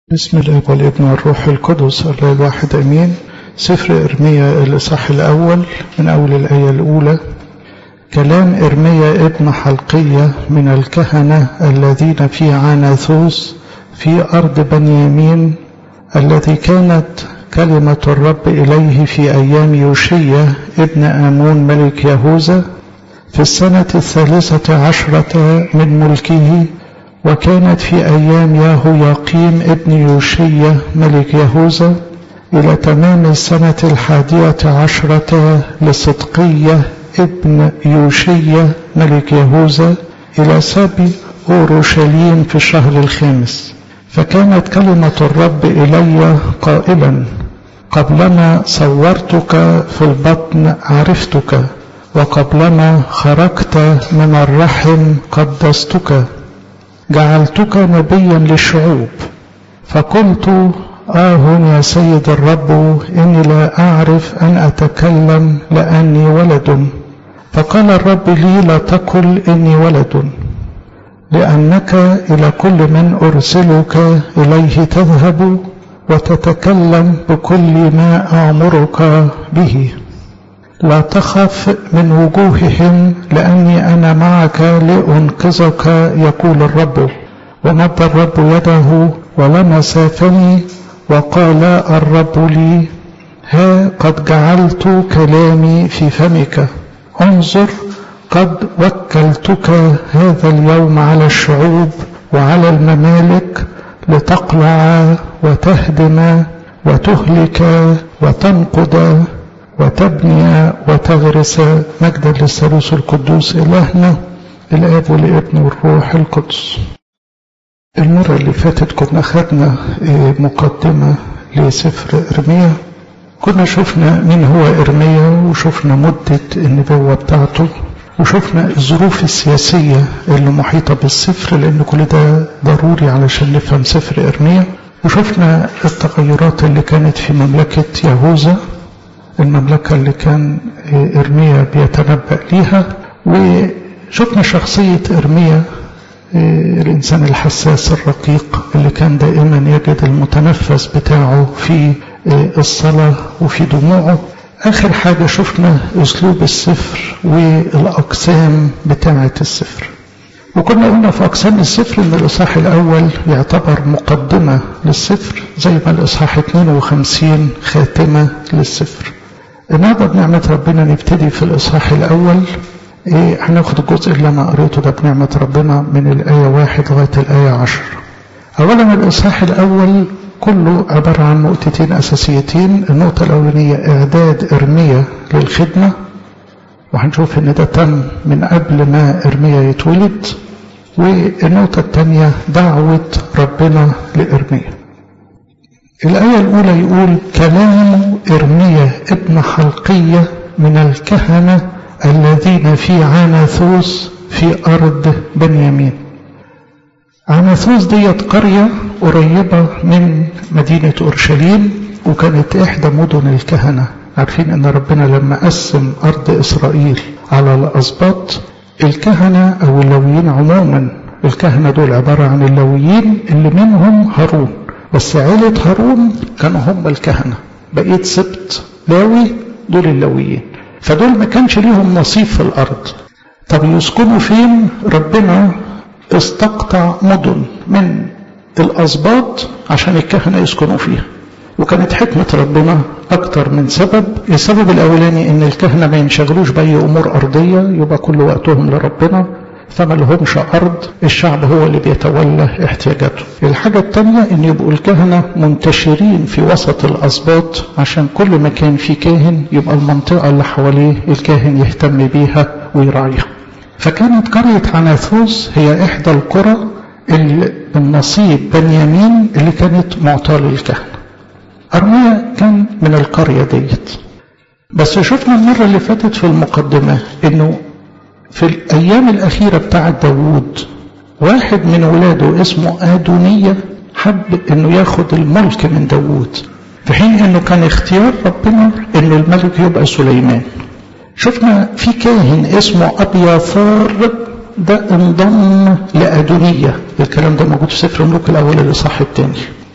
بسم الله والابن والروح القدس الله الواحد امين سفر ارميا الاصحاح الاول من اول الايه الاولى كلام ارميا ابن حلقيه من الكهنه الذين في عناثوس في ارض بنيامين الذي كانت كلمه الرب اليه في ايام يوشيا ابن امون ملك يهوذا في السنه الثالثه عشره من ملكه وكانت في أيام ياهو يقيم ابن يوشية ملك يهوذا إلى تمام السنة الحادية عشرة لصدقية ابن يوشية ملك يهوذا إلى سبي أورشليم في الشهر الخامس فكانت كلمة الرب إلي قائلا قبلما صورتك في البطن عرفتك وقبلما خرجت من الرحم قدستك جعلتك نبيا للشعوب فقلت آه يا سيد الرب إني لا أعرف أن أتكلم لأني ولد فقال الرب لي لا تقل إني ولد لأنك إلى كل من أرسلك إليه تذهب وتتكلم بكل ما أمرك به لا تخف من وجوههم لأني أنا معك لأنقذك يقول الرب ومد الرب يده ولمس فمي وقال الرب لي ها قد جعلت كلامي في فمك انظر قد وكلتك هذا اليوم على الشعوب وعلى الممالك لتقلع وتهدم وتهلك وتنقض وتبني وتغرس مجدا للثالوث القدوس إلهنا الآب والابن والروح القدس المرة اللي فاتت كنا خدنا مقدمة لسفر إرميا كنا شفنا مين هو إرميا وشفنا مدة النبوة بتاعته وشفنا الظروف السياسية اللي محيطة بالسفر لأن كل ده ضروري علشان نفهم سفر إرميا وشفنا التغيرات اللي كانت في مملكة يهوذا المملكة اللي كان إرميا بيتنبأ ليها وشفنا شخصية إرميا الإنسان الحساس الرقيق اللي كان دائما يجد المتنفس بتاعه في الصلاة وفي دموعه آخر حاجة شفنا أسلوب السفر والأقسام بتاعة السفر وكنا قلنا في أقسام السفر إن الإصحاح الأول يعتبر مقدمة للسفر زي ما الإصحاح 52 خاتمة للسفر النهارده بنعمة ربنا نبتدي في الإصحاح الأول إيه هناخد الجزء اللي أنا قريته ده بنعمة ربنا من الآية واحد لغاية الآية عشر. أولا الإصحاح الأول كله عبارة عن نقطتين أساسيتين، النقطة الأولانية إعداد إرميا للخدمة وهنشوف إن ده تم من قبل ما إرميا يتولد والنقطة الثانية دعوة ربنا لإرميا. الآية الأولى يقول كلام إرميا ابن حلقية من الكهنة الذين في عناثوس في أرض بنيامين عناثوس ديت قرية قريبة من مدينة أورشليم وكانت إحدى مدن الكهنة عارفين أن ربنا لما قسم أرض إسرائيل على الأسباط الكهنة أو اللويين عموما الكهنة دول عبارة عن اللويين اللي منهم هارون بس عيلة هارون كانوا هم الكهنة بقيت سبت لاوي دول اللويين فدول ما كانش ليهم نصيب في الأرض طب يسكنوا فين ربنا استقطع مدن من الأسباط عشان الكهنة يسكنوا فيها وكانت حكمة ربنا أكتر من سبب السبب الأولاني إن الكهنة ما ينشغلوش بأي أمور أرضية يبقى كل وقتهم لربنا فما لهمش أرض الشعب هو اللي بيتولى احتياجاته الحاجة الثانية أن يبقوا الكهنة منتشرين في وسط الأسباط عشان كل مكان فيه كاهن يبقى المنطقة اللي حواليه الكاهن يهتم بيها ويراعيها فكانت قرية عناثوس هي إحدى القرى اللي من نصيب بنيامين اللي كانت معطاة للكهنة أرميا كان من القرية ديت بس شفنا المرة اللي فاتت في المقدمة إنه في الأيام الأخيرة بتاعة داوود واحد من ولاده اسمه آدونية حب إنه ياخد الملك من داوود في حين إنه كان اختيار ربنا إنه الملك يبقى سليمان شفنا في كاهن اسمه أبياثار ده انضم لأدونية الكلام ده موجود في سفر الملوك الأول الإصحاح الثاني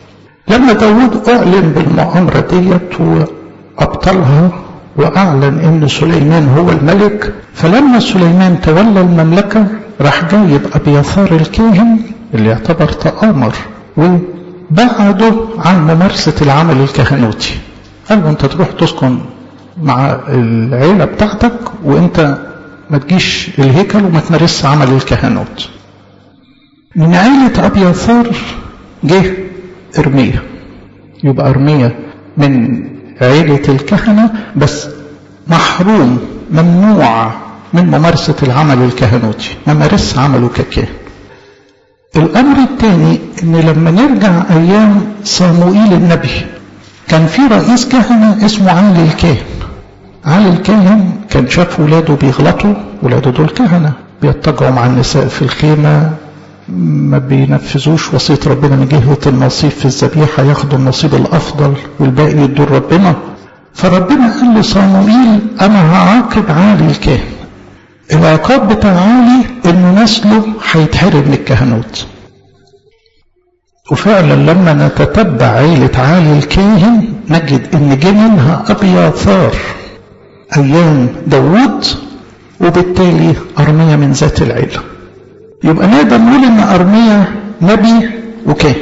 لما داود أعلن بالمؤامرة ديت وأبطلها وأعلن إن سليمان هو الملك فلما سليمان تولى المملكة راح جايب أبيثار الكاهن اللي يعتبر تآمر وبعده عن ممارسة العمل الكهنوتي قال له أنت تروح تسكن مع العيلة بتاعتك وأنت ما تجيش الهيكل وما تمارسش عمل الكهنوت من عيلة أبيثار جه إرميا يبقى إرميا من عيلة الكهنة بس محروم ممنوع من ممارسة العمل الكهنوتي ما مارس عمله ككاهن الأمر الثاني إن لما نرجع أيام صموئيل النبي كان في رئيس كهنة اسمه علي الكاهن علي الكاهن كان شاف ولاده بيغلطوا ولاده دول كهنة بيتجعوا مع النساء في الخيمة ما بينفذوش وصية ربنا من جهة النصيب في الذبيحة ياخدوا النصيب الأفضل والباقي يدور ربنا فربنا قال لصموئيل أنا هعاقب عالي الكاهن العقاب بتاع عالي إنه نسله هيتحرم من الكهنوت وفعلا لما نتتبع عيلة عالي الكاهن نجد إن جه منها أبياثار أيام داوود وبالتالي أرمية من ذات العيلة يبقى نقدر نقول ان ارميا نبي وكاهن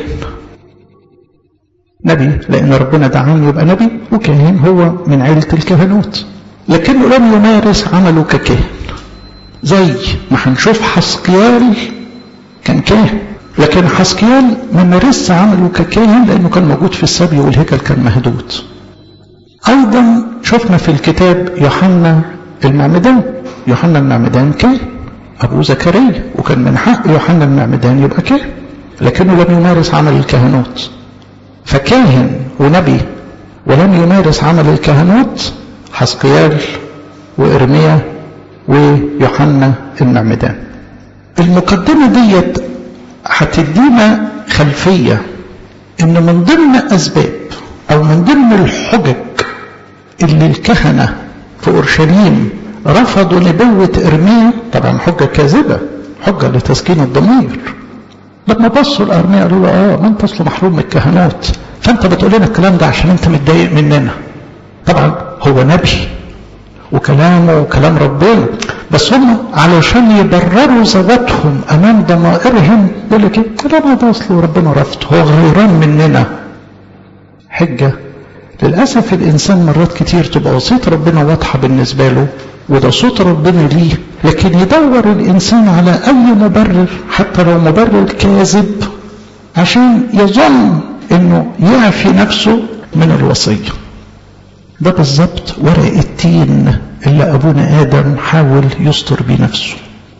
نبي لان ربنا دعاني يبقى نبي وكاهن هو من عيلة الكهنوت لكنه لم يمارس عمله ككاهن زي ما هنشوف حسقيال كان كاهن لكن حسقيال ما مارسش عمله ككاهن لانه كان موجود في السبي والهيكل كان مهدود ايضا شفنا في الكتاب يوحنا المعمدان يوحنا المعمدان كاهن أبو زكريا وكان من حق يوحنا المعمدان يبقى كاهن لكنه لم يمارس عمل الكهنوت فكاهن ونبي ولم يمارس عمل الكهنوت حسقيال وإرميا ويوحنا المعمدان المقدمة ديت هتدينا خلفية إن من ضمن أسباب أو من ضمن الحجج اللي الكهنة في أورشليم رفضوا نبوة إرميا طبعا حجة كاذبة حجة لتسكين الضمير لما بصوا لأرميا قالوا له اه ما انت اصله محروم من الكهنوت فانت بتقول لنا الكلام ده عشان انت متضايق مننا طبعا هو نبي وكلامه وكلام ربنا بس هم علشان يبرروا ذواتهم امام ضمائرهم يقول لك ايه كلام ده اصله ربنا رفض هو غيران مننا حجه للاسف الانسان مرات كتير تبقى وصيه ربنا واضحه بالنسبه له وده صوت ربنا ليه لكن يدور الإنسان على أي مبرر حتى لو مبرر كاذب عشان يظن أنه يعفي نفسه من الوصية ده بالظبط ورق التين اللي أبونا آدم حاول يستر بنفسه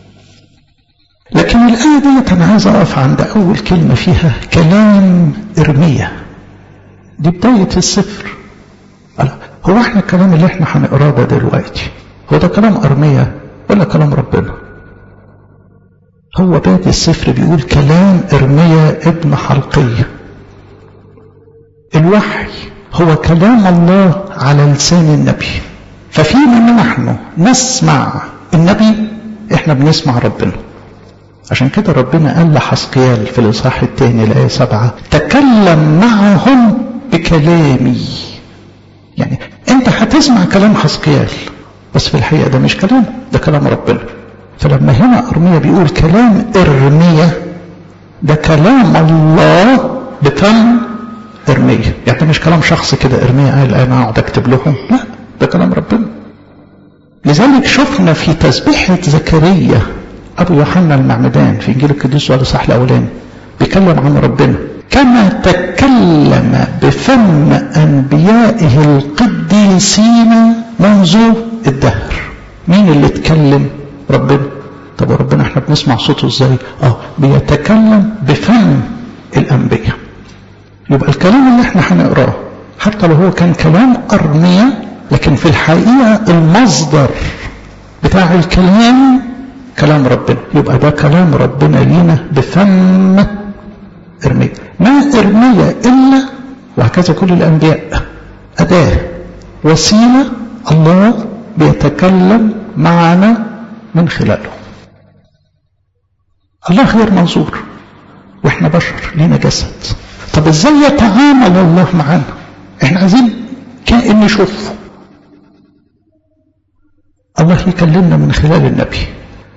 لكن الآية ديت أنا عايز أقف عند أول كلمة فيها كلام إرمية دي بداية السفر هو احنا الكلام اللي احنا هنقراه ده دلوقتي هو ده كلام أرمية ولا كلام ربنا هو بادي السفر بيقول كلام إرمية ابن حلقية الوحي هو كلام الله على لسان النبي ففيما نحن نسمع النبي احنا بنسمع ربنا عشان كده ربنا قال لحسقيال في الإصحاح الثاني الآية سبعة تكلم معهم بكلامي يعني انت هتسمع كلام حسقيال بس في الحقيقة ده مش كلام ده كلام ربنا فلما هنا أرمية بيقول كلام إرمية ده كلام الله بفم إرمية يعني ده مش كلام شخص كده إرمية قال أنا أقعد أكتب لهم لا ده كلام ربنا لذلك شفنا في تسبيحة زكريا أبو يوحنا المعمدان في إنجيل القديس والإصحاح الأولاني بيتكلم عن ربنا كما تكلم بفم أنبيائه القديسين منذ الدهر مين اللي اتكلم ربنا طب ربنا احنا بنسمع صوته ازاي اه بيتكلم بفم الانبياء يبقى الكلام اللي احنا هنقراه حتى لو هو كان كلام ارمية لكن في الحقيقة المصدر بتاع الكلام كلام ربنا يبقى ده كلام ربنا لينا بفم ارمية ما ارمية الا وهكذا كل الانبياء اداة وسيلة الله بيتكلم معنا من خلاله الله غير منظور واحنا بشر لينا جسد طب ازاي يتعامل الله معنا احنا عايزين كائن نشوفه الله يكلمنا من خلال النبي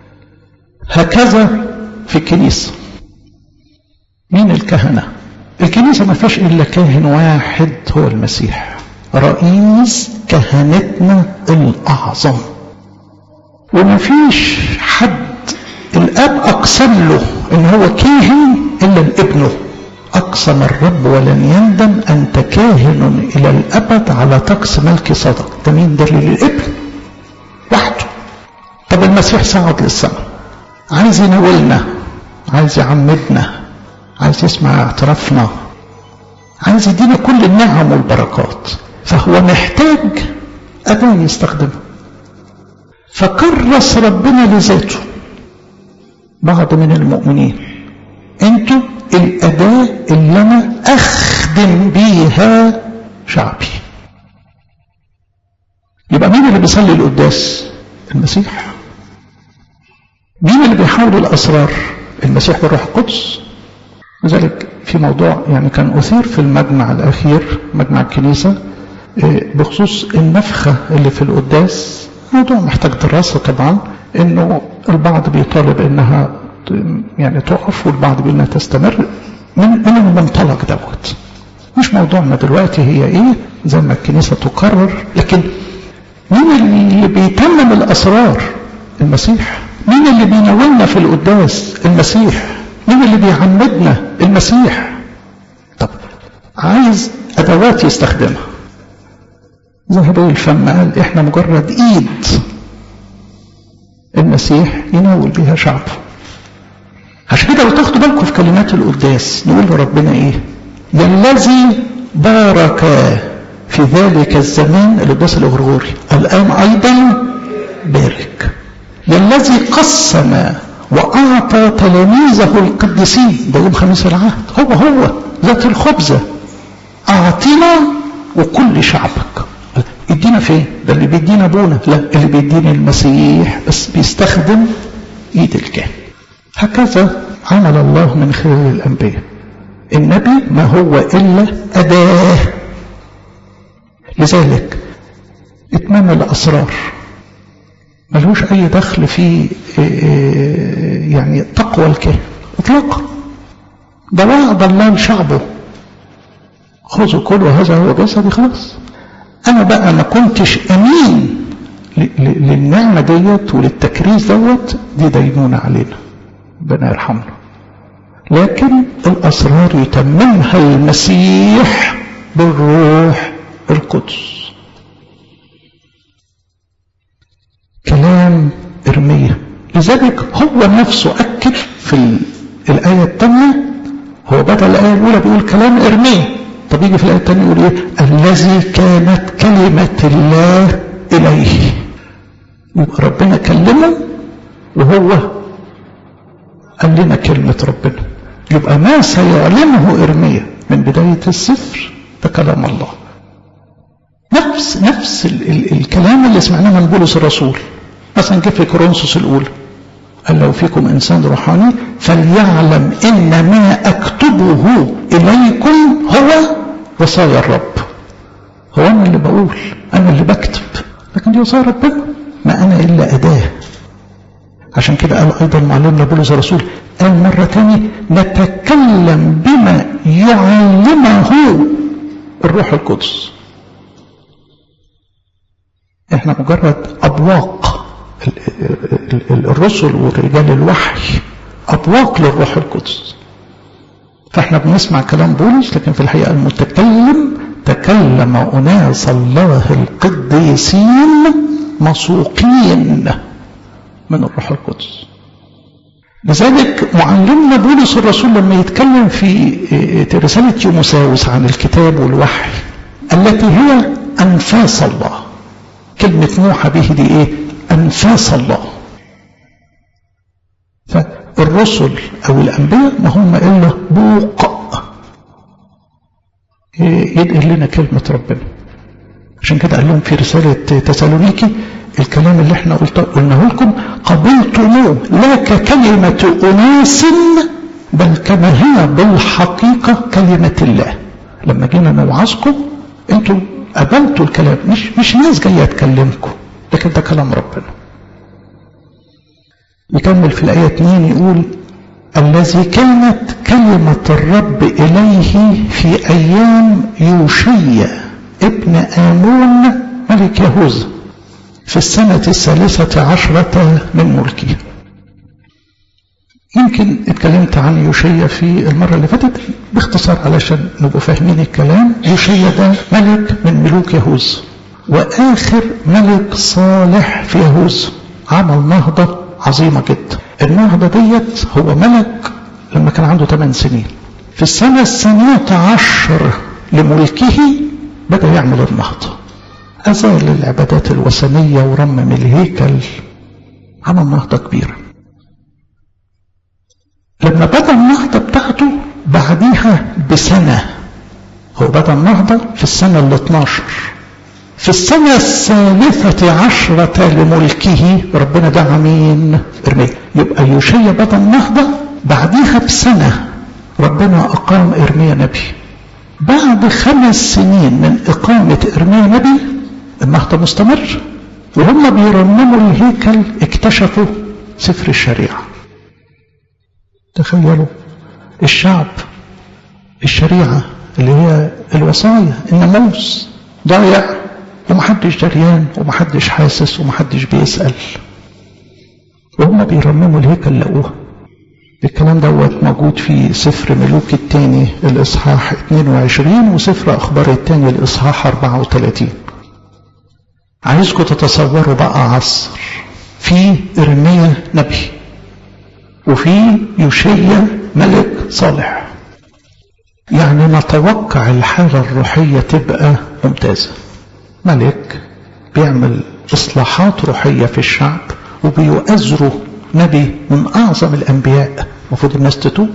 هكذا في الكنيسة مين الكهنة الكنيسة ما فيهاش إلا كاهن واحد هو المسيح رئيس كهنتنا الأعظم وما فيش حد الاب اقسم له ان هو كاهن الا لابنه اقسم الرب ولن يندم انت كاهن الى الابد على طقس ملك صدق ده مين دليل الابن وحده طب المسيح صعد للسماء عايز ينولنا عايز يعمدنا عايز يسمع اعترافنا عايز يدينا كل النعم والبركات فهو محتاج أداة يستخدمها فكرس ربنا لذاته بعض من المؤمنين انتوا الأداة اللي أنا أخدم بيها شعبي يبقى مين اللي بيصلي القداس المسيح مين اللي بيحاول الأسرار المسيح بالروح القدس لذلك في موضوع يعني كان أثير في المجمع الأخير مجمع الكنيسة بخصوص النفخة اللي في القداس موضوع محتاج دراسة طبعا انه البعض بيطالب انها يعني تقف والبعض بيقول انها تستمر من من المنطلق دوت مش موضوعنا دلوقتي هي ايه زي ما الكنيسة تقرر لكن مين اللي بيتمم الاسرار المسيح مين اللي بينولنا في القداس المسيح مين اللي بيعمدنا المسيح طب عايز ادوات يستخدمها ذهب الفم قال احنا مجرد ايد المسيح يناول بها شعبه عشان كده لو تاخدوا بالكم في كلمات القداس نقول لربنا ايه يا الذي بارك في ذلك الزمان القداس الغرغوري الان ايضا بارك يا الذي قسم واعطى تلاميذه القديسين ده يوم خميس العهد هو هو ذات الخبزه اعطنا وكل شعبك يدينا فين ده اللي بيدينا ابونا لا اللي بيدينا المسيح بس بيستخدم ايد الكاهن هكذا عمل الله من خلال الانبياء النبي ما هو الا اداه لذلك اتمام الاسرار ملوش اي دخل في يعني تقوى الكاهن اطلاقا ده وعد الله لشعبه خذوا كلوا هذا هو جسدي خلاص انا بقى ما كنتش امين للنعمه ديت وللتكريس دوت دي دينونه علينا ربنا يرحمنا لكن الاسرار يتممها المسيح بالروح القدس كلام ارميه لذلك هو نفسه اكد في الايه الثانيه هو بدل الايه الاولى بيقول كلام ارميه طب يجي في الآية الثانية يقول إيه؟ الذي كانت كلمة الله إليه. يبقى ربنا كلمه وهو قال لنا كلمة ربنا. يبقى ما سيعلمه إرميا من بداية السفر ده كلام الله. نفس نفس ال ال الكلام اللي سمعناه من بولس الرسول. مثلا جه في كورنثوس الأولى. قال لو فيكم إنسان روحاني فليعلم إن ما أكتبه إليكم هو وصايا الرب هو أنا اللي بقول أنا اللي بكتب لكن دي وصايا ربنا ما أنا إلا أداة عشان كده قال أيضا معلمنا بولس الرسول قال مرة تاني نتكلم بما يعلمه الروح القدس احنا مجرد أبواق الرسل ورجال الوحي أبواق للروح القدس فاحنا بنسمع كلام بولس لكن في الحقيقة المتكلم تكلم أناس الله القديسين مسوقين من الروح القدس لذلك معلمنا بولس الرسول لما يتكلم في رسالة تيموساوس عن الكتاب والوحي التي هي أنفاس الله كلمة موحى به دي إيه أنفاس الله فالرسل أو الأنبياء ما هم إلا بوق ينقل لنا كلمة ربنا عشان كده قال لهم في رسالة تسالونيكي الكلام اللي احنا قلناه لكم قبلتموه لا ككلمة أناس بل كما هي بالحقيقة كلمة الله لما جينا نوعظكم انتوا قبلتوا الكلام مش مش ناس جايه تكلمكم لكن ده كلام ربنا يكمل في الآية 2 يقول الذي كانت كلمة الرب إليه في أيام يوشيا ابن آمون ملك يهوذا في السنة الثالثة عشرة من ملكه يمكن اتكلمت عن يوشيا في المرة اللي فاتت باختصار علشان نبقوا فاهمين الكلام يوشيا ده ملك من ملوك يهوذا وآخر ملك صالح في يهوذا عمل نهضة عظيمة جدا النهضة ديت هو ملك لما كان عنده 8 سنين في السنة الثانية عشر لملكه بدأ يعمل النهضة أزال العبادات الوثنية ورمم الهيكل عمل نهضة كبيرة لما بدأ النهضة بتاعته بعديها بسنة هو بدأ النهضة في السنة ال 12 في السنة الثالثة عشرة لملكه ربنا دعا مين؟ إرميا يبقى يوشيا بدأ النهضة بعديها بسنة ربنا أقام إرميا نبي بعد خمس سنين من إقامة إرميا نبي النهضة مستمر وهم بيرنموا الهيكل اكتشفوا سفر الشريعة تخيلوا الشعب الشريعة اللي هي الوصايا الناموس ضايع ومحدش دريان ومحدش حاسس ومحدش بيسأل وهم بيرمموا الهيكل لقوها الكلام دوت موجود في سفر ملوك الثاني الإصحاح 22 وسفر أخبار الثاني الإصحاح 34 عايزكم تتصوروا بقى عصر في إرميا نبي وفي يوشيا ملك صالح يعني نتوقع الحالة الروحية تبقى ممتازة ملك بيعمل إصلاحات روحية في الشعب وبيؤزره نبي من أعظم الأنبياء المفروض الناس تتوب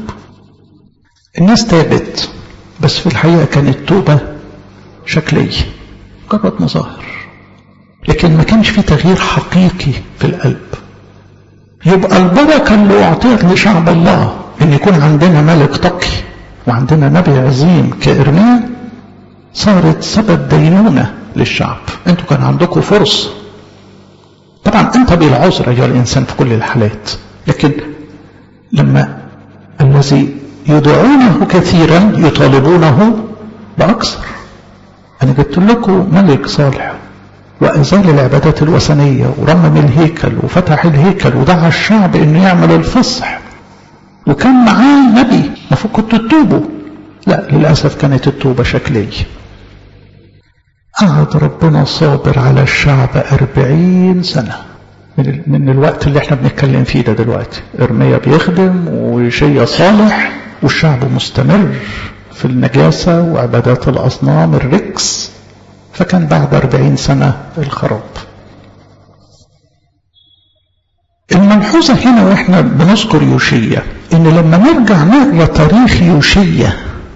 الناس تابت بس في الحقيقة كانت توبة شكلية مجرد مظاهر لكن ما كانش في تغيير حقيقي في القلب يبقى البركة اللي أعطيت لشعب الله إن يكون عندنا ملك تقي وعندنا نبي عظيم كإرميا صارت سبب دينونة للشعب انتوا كان عندكم فرصة طبعا انت بالعذر ايها الانسان في كل الحالات لكن لما الذي يدعونه كثيرا يطالبونه باكثر انا جبت لكم ملك صالح وازال العبادات الوثنيه ورمم الهيكل وفتح الهيكل ودعا الشعب انه يعمل الفصح وكان معاه نبي المفروض كنتوا تتوبوا لا للاسف كانت التوبه شكليه قعد ربنا صابر على الشعب أربعين سنة من, من الوقت اللي احنا بنتكلم فيه ده دلوقتي إرميا بيخدم وشيء صالح والشعب مستمر في النجاسة وعبادات الأصنام الركس فكان بعد أربعين سنة الخراب الملحوظة هنا وإحنا بنذكر يوشية إن لما نرجع نقرأ تاريخ يوشية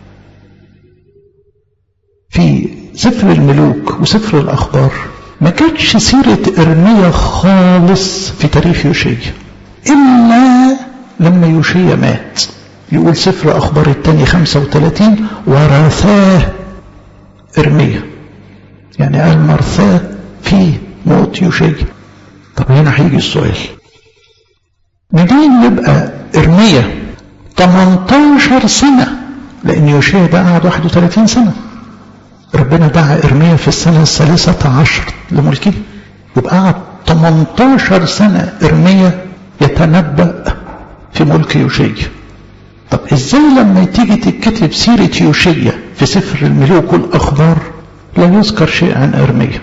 في سفر الملوك وسفر الأخبار ما كانتش سيرة إرميا خالص في تاريخ يوشيا إلا لما يوشيا مات يقول سفر أخبار الثاني 35 ورثاه إرميا يعني قال مرثاه في موت يوشيا طب هنا هيجي السؤال منين يبقى إرميا 18 سنة لأن يوشيا ده قعد 31 سنة ربنا دعا إرميا في السنة الثالثة عشر لملكه يبقى قعد 18 سنة إرميا يتنبأ في ملك يوشيا طب ازاي لما تيجي تتكتب سيرة يوشيا في سفر الملوك والأخبار لا يذكر شيء عن إرميا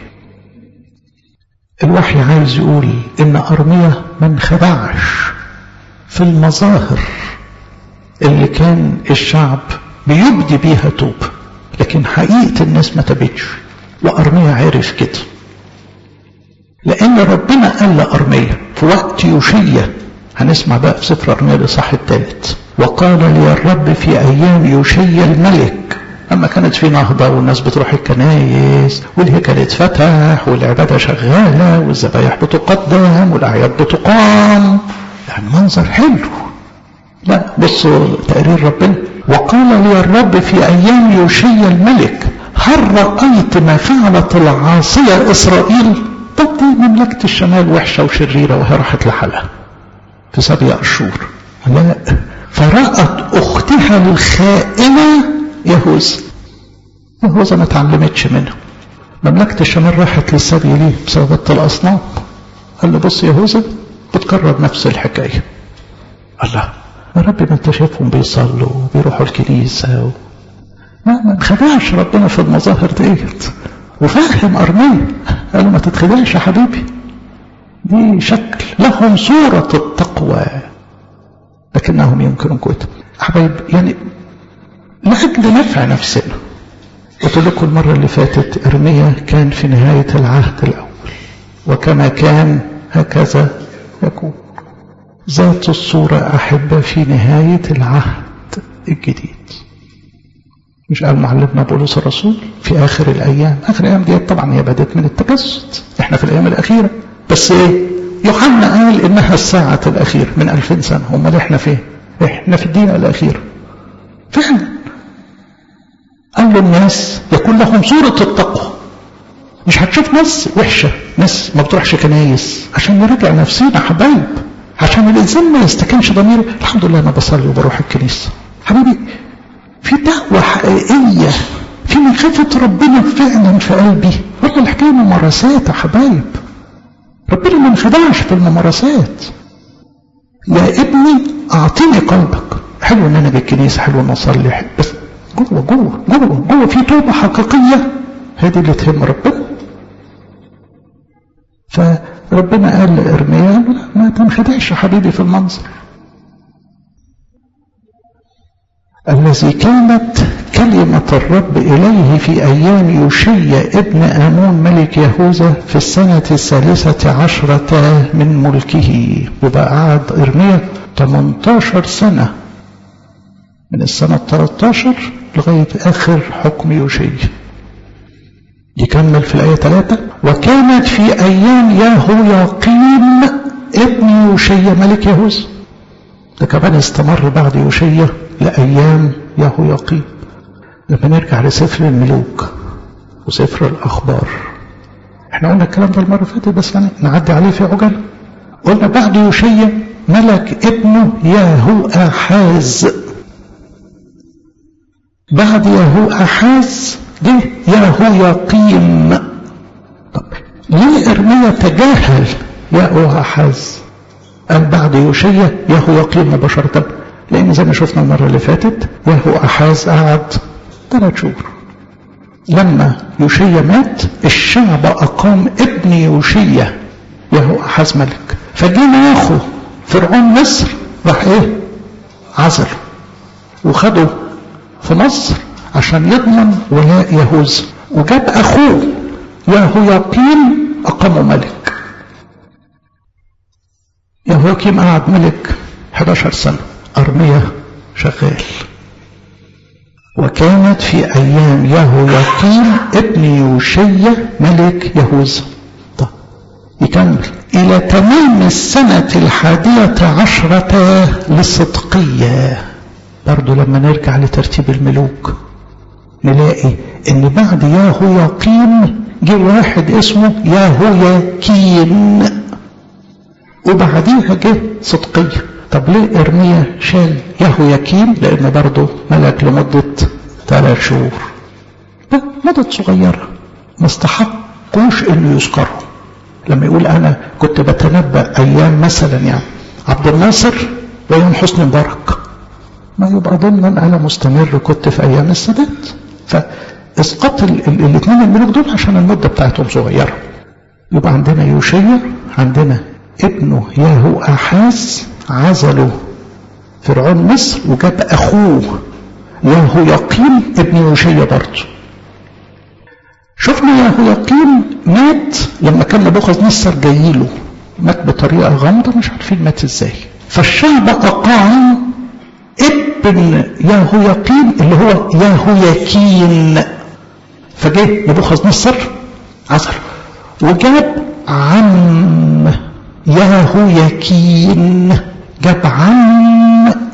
الوحي عايز يقول إن أرميا ما انخدعش في المظاهر اللي كان الشعب بيبدي بيها توبه لكن حقيقة الناس ما تبتش وأرميا عرف كده لأن ربنا قال لأرميا في وقت يوشيا هنسمع بقى في سفر أرميا الإصحاح الثالث وقال لي الرب في أيام يوشيا الملك أما كانت في نهضة والناس بتروح الكنايس والهيكل اتفتح والعبادة شغالة والذبايح بتقدم والأعياد بتقام يعني منظر حلو لا بصوا تقرير ربنا وقال لي الرب في أيام يوشي الملك هل رأيت ما فعلت العاصية إسرائيل طب دي مملكة الشمال وحشة وشريرة وهي راحت لحالها في سبع أشهر لا فرأت أختها الخائنة يهوذا يهوذا ما اتعلمتش منها مملكة الشمال راحت للسبي ليه بسبب الأصنام قال له بص يهوذا بتكرر نفس الحكاية الله يا رب ما انت شايفهم بيصلوا وبيروحوا الكنيسة و... ما ما انخدعش ربنا في المظاهر ديت وفاهم أرمية قال له ما تتخدعش يا حبيبي دي شكل لهم صورة التقوى لكنهم ينكرون كتب حبايب يعني لأجل نفع نفسنا قلت لكم المرة اللي فاتت إرميا كان في نهاية العهد الأول وكما كان هكذا يكون ذات الصورة أحبة في نهاية العهد الجديد مش قال معلمنا بولس الرسول في آخر الأيام آخر الأيام دي طبعا هي بدأت من التجسد احنا في الأيام الأخيرة بس ايه يوحنا قال إنها الساعة الأخيرة من ألفين سنة امال احنا فين احنا في الدين الأخيرة فعلا قال للناس يكون لهم صورة التقوى مش هتشوف ناس وحشة ناس ما بتروحش كنايس عشان نراجع نفسينا حبايب عشان الإنسان ما يستكنش ضميره الحمد لله أنا بصلي وبروح الكنيسة حبيبي في دعوة حقيقية في مخافة ربنا فعلا في قلبي ولا الحكاية ممارسات يا حبايب ربنا ما انخدعش في الممارسات يا ابني أعطيني قلبك حلو إن أنا بالكنيسة حلو إن أصلي بس جوه جوه جوه جوه في توبة حقيقية هذه اللي تهم ربنا فربنا قال لإرميا ما تنخدعش يا حبيبي في المنظر الذي كانت كلمة الرب إليه في أيام يوشي ابن آمون ملك يهوذا في السنة الثالثة عشرة من ملكه يبقى قعد إرميا 18 سنة من السنة 13 لغاية آخر حكم يوشي يكمل في الآية 3 وكانت في أيام يهوياقيم ابن يوشي ملك يهوذا ده كمان استمر بعد يوشية لأيام يهوياقيم لما نرجع لسفر الملوك وسفر الأخبار احنا قلنا الكلام ده المرة اللي فاتت بس يعني نعدي عليه في عجل قلنا بعد يوشية ملك ابنه ياهو أحاز بعد ياهو أحاز جه ياهو يقيم طب ليه إرميا تجاهل ياهو أحاز قال بعد يوشية ياهو يقيم مباشرة لأن زي ما شفنا المرة اللي فاتت ياهو أحاز قعد ثلاث شهور لما يوشية مات الشعب أقام ابن يوشية ياهو أحاز ملك فجينا ياخو فرعون مصر راح ايه عزله وخده في مصر عشان يضمن ولاء يهوذا وجاب اخوه يهوياقيم اقامه ملك يهوياقيم قعد ملك 11 سنة أرمية شغال وكانت في أيام يهوياقيم ابن يوشية ملك يهوذا طب يكمل إلى تمام السنة الحادية عشرة للصدقية برضو لما نرجع لترتيب الملوك نلاقي ان بعد ياهو يقيم جه واحد اسمه ياهو يكين وبعديها جه صدقية طب ليه ارميا شال ياهو يكين لان برضه ملك لمدة ثلاث شهور مدة صغيرة ما استحقوش انه يذكروا لما يقول انا كنت بتنبأ ايام مثلا يعني عبد الناصر وايام حسني مبارك ما يبقى ضمن انا مستمر كنت في ايام السادات فاسقاط الاثنين الملوك دول عشان المده بتاعتهم صغيره يبقى عندنا يوشيا عندنا ابنه ياهو احاز عزله فرعون مصر وجاب اخوه ياهو يقيم ابن يوشيا برضه شفنا ياهو يقيم مات لما كان نبوخذ نصر جاي له مات بطريقه غامضه مش عارفين مات ازاي فالشعب اقام ابن ياهو يقين اللي هو ياهو يكين فجه نبوخذ نصر عزل وجاب عم ياهو يكين جاب عم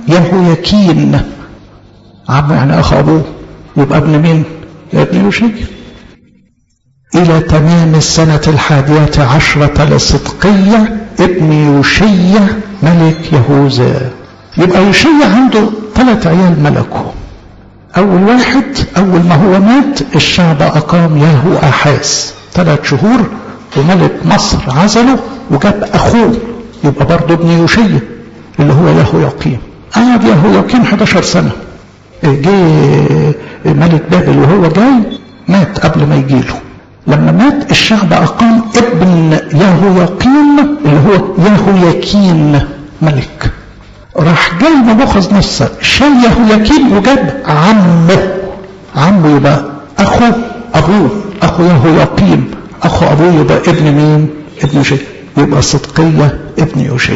يهوياكين عمه يعني أخ أبوه يبقى ابن مين؟ ابن يوشيا إلى تمام السنة الحادية عشرة لصدقية ابن يوشية ملك يهوذا يبقى يوشية عنده ثلاث عيال ملكه أول واحد أول ما هو مات الشعب أقام ياهو أحاس ثلاث شهور وملك مصر عزله وجاب أخوه يبقى برضه ابن يوشية اللي هو ياهو يقيم قعد ياهو يقيم 11 سنة جه ملك بابل وهو جاي مات قبل ما يجيله لما مات الشعب أقام ابن ياهو يقيم اللي هو ياهو يكين ملك راح جاي نبوخذ نصر شال يهوياكين وجاب عمه عمه يبقى اخو ابوه اخو يهوياقيم اخو ابوه يبقى ابن مين ابن يوشي يبقى صدقية ابن يوشي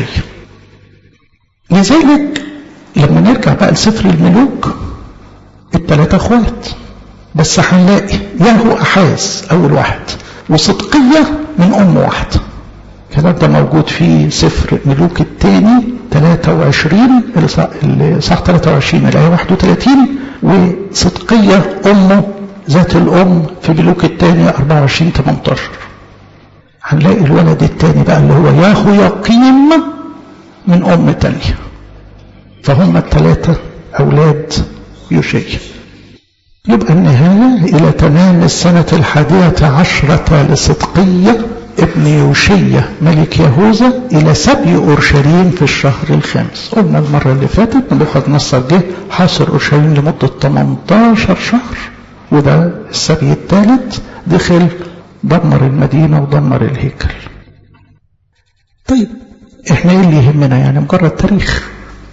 لذلك لما نرجع بقى لسفر الملوك الثلاثة اخوات بس هنلاقي ياهو احاز اول واحد وصدقية من ام واحده الكلام ده موجود في سفر ملوك الثاني 23 صح 23 الآية 31 وصدقية أمه ذات الأم في ملوك الثاني 24 18 هنلاقي الولد الثاني بقى اللي هو ياهو يقيم من أم تانية فهم الثلاثة أولاد يوشيا يبقى النهاية إلى تمام السنة الحادية عشرة لصدقية ابن يوشية ملك يهوذا إلى سبي أورشليم في الشهر الخامس قلنا المرة اللي فاتت نبوخذ نصر جه حاصر أورشليم لمدة 18 شهر وده السبي الثالث دخل دمر المدينة ودمر الهيكل طيب احنا ايه اللي يهمنا يعني مجرد تاريخ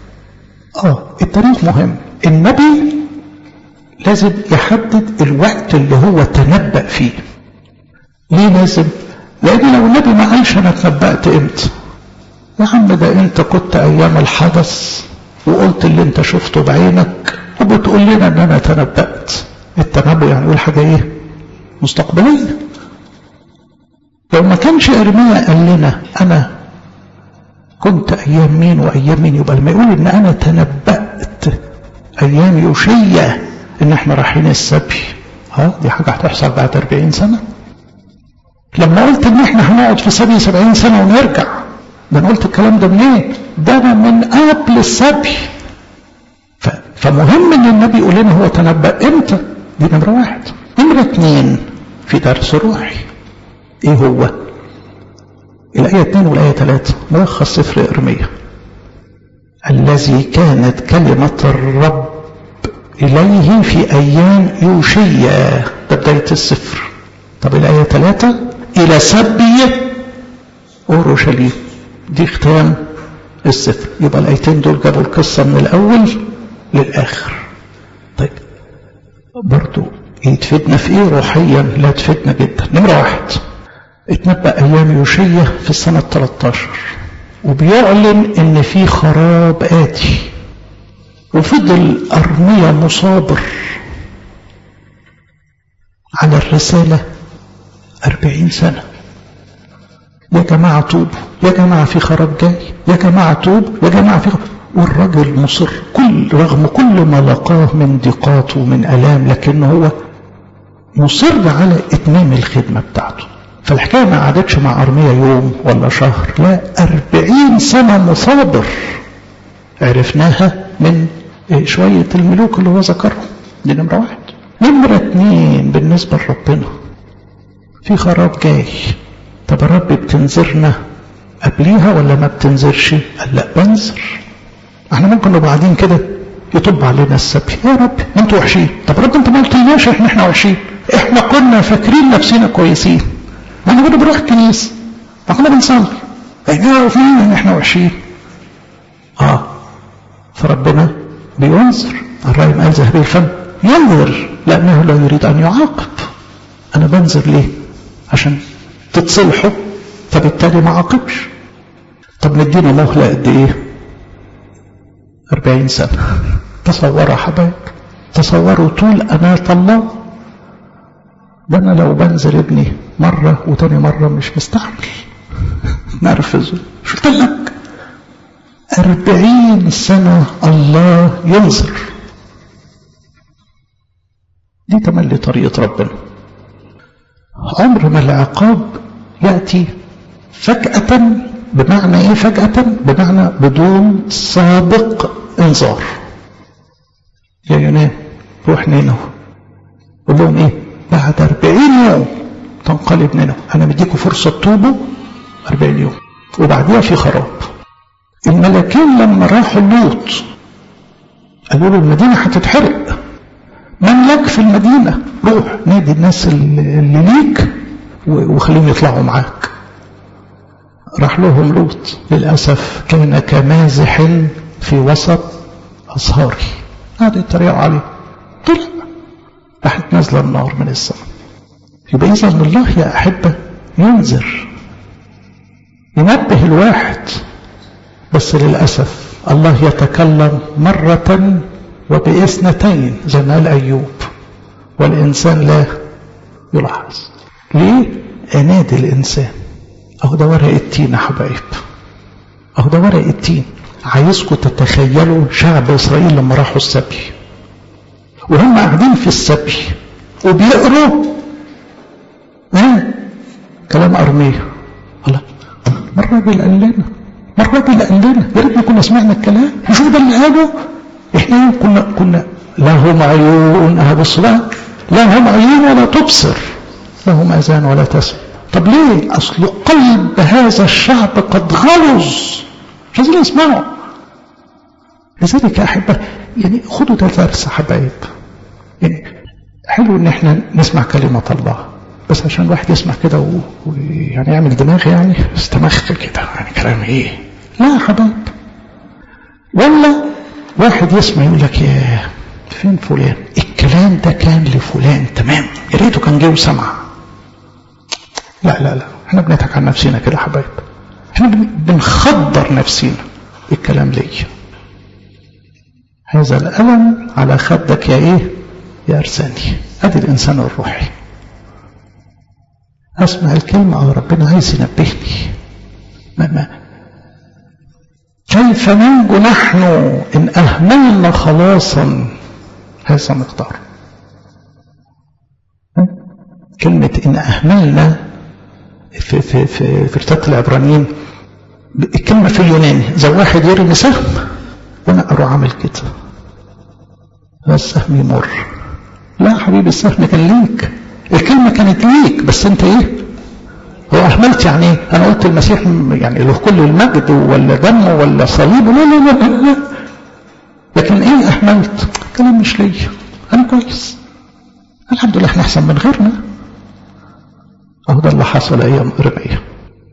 اه التاريخ مهم النبي لازم يحدد الوقت اللي هو تنبأ فيه ليه لازم لأن لو النبي ما قالش أنا اتنبأت إمتى يا عم ده أنت كنت أيام الحدث وقلت اللي أنت شفته بعينك وبتقول لنا أن أنا تنبأت التنبؤ يعني يقول حاجة إيه مستقبلية لو ما كانش إرميا قال لنا أنا كنت أيام مين وأيام مين يبقى لما يقول إن أنا تنبأت أيام يوشية إن إحنا رايحين السبي ها دي حاجة هتحصل بعد 40 سنة لما قلت ان احنا هنقعد في سبي سبعين سنة ونرجع ده انا قلت الكلام ده منين ده انا من قبل السبي ف... فمهم ان النبي يقول لنا هو تنبأ امتى دي نمرة واحد نمرة اتنين في درس روحي ايه هو الآية اتنين والآية تلاتة ملخص سفر إرميا الذي كانت كلمة الرب إليه في أيام يوشيا ده بداية السفر طب الآية ثلاثة إلى سبي أورشليم دي ختام السفر يبقى الآيتين دول جابوا القصة من الأول للآخر طيب برضو يتفيدنا في إيه روحيا لا تفيدنا جدا نمرة واحد اتنبأ أيام يوشية في السنة 13 وبيعلن إن في خراب آتي وفضل أرمية مصابر على الرسالة أربعين سنة يا جماعة توبوا يا جماعة في خراب جاي يا جماعة توب يا جماعة في خراب والراجل مصر كل رغم كل ما لقاه من ضيقات ومن ألام لكن هو مصر على إتمام الخدمة بتاعته فالحكاية ما قعدتش مع أرمية يوم ولا شهر لا أربعين سنة مصابر عرفناها من شوية الملوك اللي هو ذكرهم دي نمرة واحد نمرة اتنين بالنسبة لربنا في خراب جاي طب الرب بتنذرنا قبليها ولا ما بتنذرش قال لا بنذر احنا ممكن نبقى قاعدين كده يطب علينا السبي يا رب انتوا وحشين طب رب انت ما قلتلناش احنا احنا وحشين احنا كنا فاكرين نفسنا كويسين ما احنا كنا بنروح الكنيسه ما كنا بنصلي احنا عارفين ان احنا وحشين اه فربنا بينذر الرايم قال ذهبي الفم ينذر لانه لا يريد ان يعاقب انا بنذر ليه عشان تتصلحوا فبالتالي ما عاقبش طب ندينا مهله قد ايه أربعين سنة تصوروا يا حبايب تصوروا طول أناة الله ده أنا لو بنزل ابني مرة وتاني مرة مش مستحمل نرفزه شو قلت لك أربعين سنة الله ينظر دي تملي طريقة ربنا عمر ما العقاب يأتي فجأة بمعنى ايه فجأة بمعنى بدون سابق انذار يا يونان روح نينو قول لهم ايه بعد أربعين يوم تنقلب نينو انا مديكم فرصة توبوا أربعين يوم وبعديها في خراب الملكين لما راحوا لوط قالوا له المدينة هتتحرق من لك في المدينة روح نادي الناس اللي ليك وخليهم يطلعوا معاك راح لهم لوط للأسف كان كمازح في وسط أصهاري قعدوا يتريقوا عليه طلع راحت نازلة النار من السماء يبقى إذا الله يا أحبة ينذر ينبه الواحد بس للأسف الله يتكلم مرة وبإثنتين زي ما قال أيوب والإنسان لا يلاحظ ليه؟ عناد الإنسان أهو ده ورق التين يا حبايب أهو ده ورق التين عايزكم تتخيلوا شعب إسرائيل لما راحوا السبي وهم قاعدين في السبي وبيقروا ها كلام أرمية الله ما الراجل قال لنا ما الراجل قال لنا يا ريتنا كنا سمعنا الكلام نشوف ده اللي قاله احنا كنا كنا لهم عيون هبص بقى لهم عيون ولا تبصر لهم اذان ولا تسمع طب ليه اصل قلب هذا الشعب قد غلظ مش عايزين يسمعوا لذلك يا احبه يعني خدوا ده درس يا حبايب يعني حلو ان احنا نسمع كلمه الله بس عشان الواحد يسمع كده ويعني يعمل دماغ يعني استمخ كده يعني كلام ايه لا يا حبايب ولا واحد يسمع يقول لك يا فين فلان الكلام ده كان لفلان تمام يا ريته كان جه وسمع لا لا لا احنا بنضحك على نفسنا كده يا حبايب احنا بنخدر نفسنا الكلام ليا هذا الألم على خدك يا ايه يا أرساني ادي الإنسان الروحي أسمع الكلمة اه ربنا عايز ينبهني ما ما كيف ننجو نحن إن أهملنا خلاصا هذا مقدار كلمة إن أهملنا في في في في رسالة العبرانيين الكلمة في اليوناني زي واحد يرمي سهم وأنا أروح أعمل كده السهم يمر لا حبيبي السهم كان ليك الكلمة كانت ليك بس أنت إيه هو أهملت يعني إيه؟ أنا قلت المسيح يعني له كل المجد ولا دمه ولا صليبه لا لا لا لا لكن إيه أهملت كلام مش ليا أنا كويس الحمد لله احنا أحسن من غيرنا أهو ده اللي حصل أيام إرميا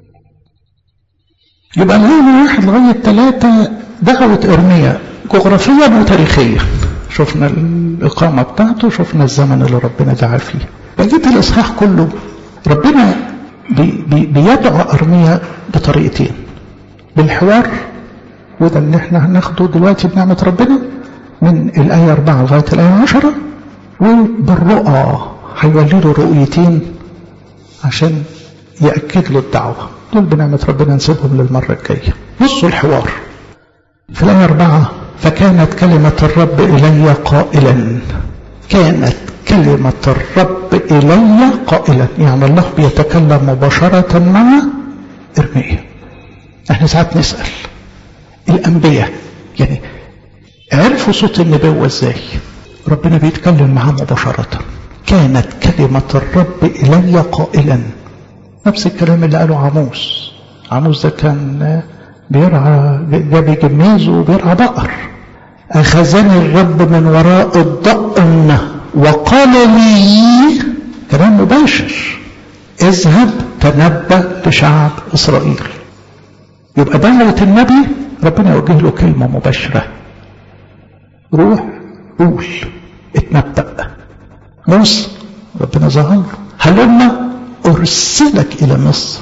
يبقى الآن واحد لغاية ثلاثة دعوة إرميا جغرافيا وتاريخيا شفنا الإقامة بتاعته شفنا الزمن اللي ربنا دعا فيه بقيت الإصحاح كله ربنا بي بي بيدعو أرميا بطريقتين بالحوار وده اللي احنا هناخده دلوقتي بنعمة ربنا من الآية 4 لغاية الآية 10 وبالرؤى هيولي له رؤيتين عشان يأكد له الدعوة دول بنعمة ربنا نسيبهم للمرة الجاية بصوا الحوار في الآية 4 فكانت كلمة الرب إلي قائلا كانت كلمة الرب إلي قائلا يعني الله بيتكلم مباشرة مع إرميا احنا ساعات نسأل الأنبياء يعني عرفوا صوت النبوة ازاي ربنا بيتكلم معاه مباشرة كانت كلمة الرب إلي قائلا نفس الكلام اللي قاله عموس عموس ده كان بيرعى جاب جميز وبيرعى بقر أخذني الرب من وراء الضأن وقال لي كلام مباشر اذهب تنبأ لشعب إسرائيل يبقى دعوة النبي ربنا يوجه له كلمة مباشرة روح قول اتنبأ موسى ربنا ظهر له هلما أرسلك إلى مصر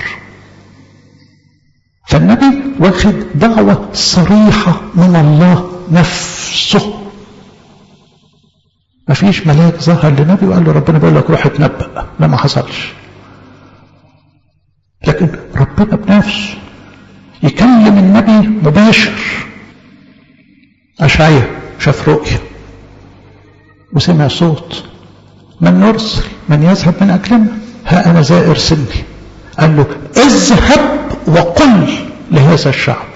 فالنبي واخد دعوة صريحة من الله نفسه ما فيش ملاك ظهر لنبي وقال له ربنا بيقول لك روح اتنبأ لا ما حصلش لكن ربنا بنفسه يكلم النبي مباشر أشعيا شاف رؤية وسمع صوت من نرسل من يذهب من أجلنا ها أنا ذا ارسلني قال له اذهب وقل لهذا الشعب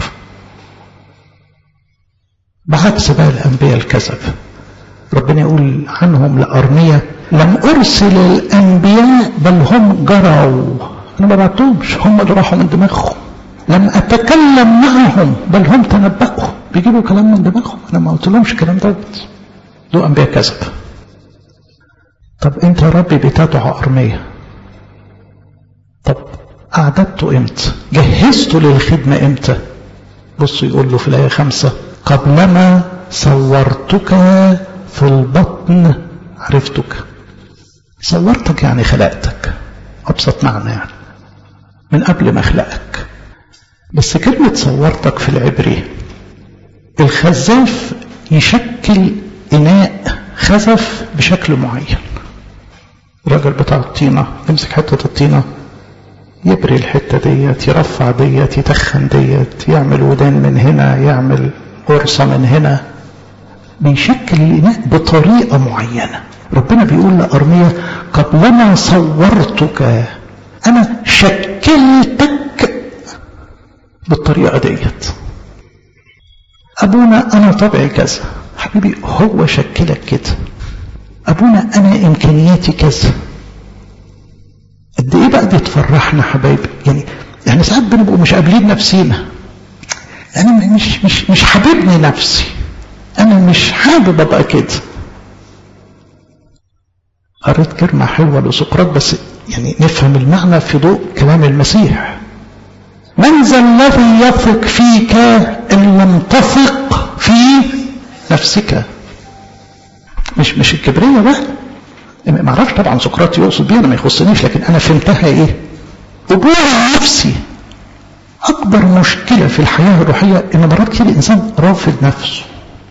بعكس بقى الأنبياء الكذب ربنا يقول عنهم لأرمية لم أرسل الأنبياء بل هم جروا أنا ما بعتهمش هم اللي راحوا من دماغهم لم أتكلم معهم بل هم تنبأوا بيجيبوا كلام من دماغهم أنا ما قلت لهمش الكلام دوت دول أنبياء كذب طب أنت يا ربي بتدعو أرمية طب أعددته إمتى جهزته للخدمة إمتى بص يقول له في الآية خمسة قبلما صورتك في البطن عرفتك صورتك يعني خلقتك أبسط معنى يعني من قبل ما أخلقك بس كلمة صورتك في العبري الخزاف يشكل إناء خزف بشكل معين الراجل بتاع الطينة يمسك حتة الطينة يبري الحتة ديت يرفع ديت يتخن ديت يعمل ودان من هنا يعمل قرصة من هنا بيشكل الإناء بطريقة معينة ربنا بيقول لأرمية قبلما صورتك أنا شكلتك بالطريقة ديت أبونا أنا طبعي كذا حبيبي هو شكلك كده أبونا أنا إمكانياتي كذا قد إيه بقى دي تفرحنا حبايبي يعني يعني ساعات بنبقوا مش قابلين نفسينا أنا مش مش مش حاببني نفسي أنا مش حابب أبقى كده قريت كلمة حلوة لسقراط بس يعني نفهم المعنى في ضوء كلام المسيح من ذا الذي يثق فيك إن لم تثق في نفسك مش مش الكبرية بقى ما اعرفش طبعا سقراط يقصد بيها ما يخصنيش لكن انا فهمتها ايه قبول نفسي اكبر مشكله في الحياه الروحيه ان مرات كتير الانسان رافض نفسه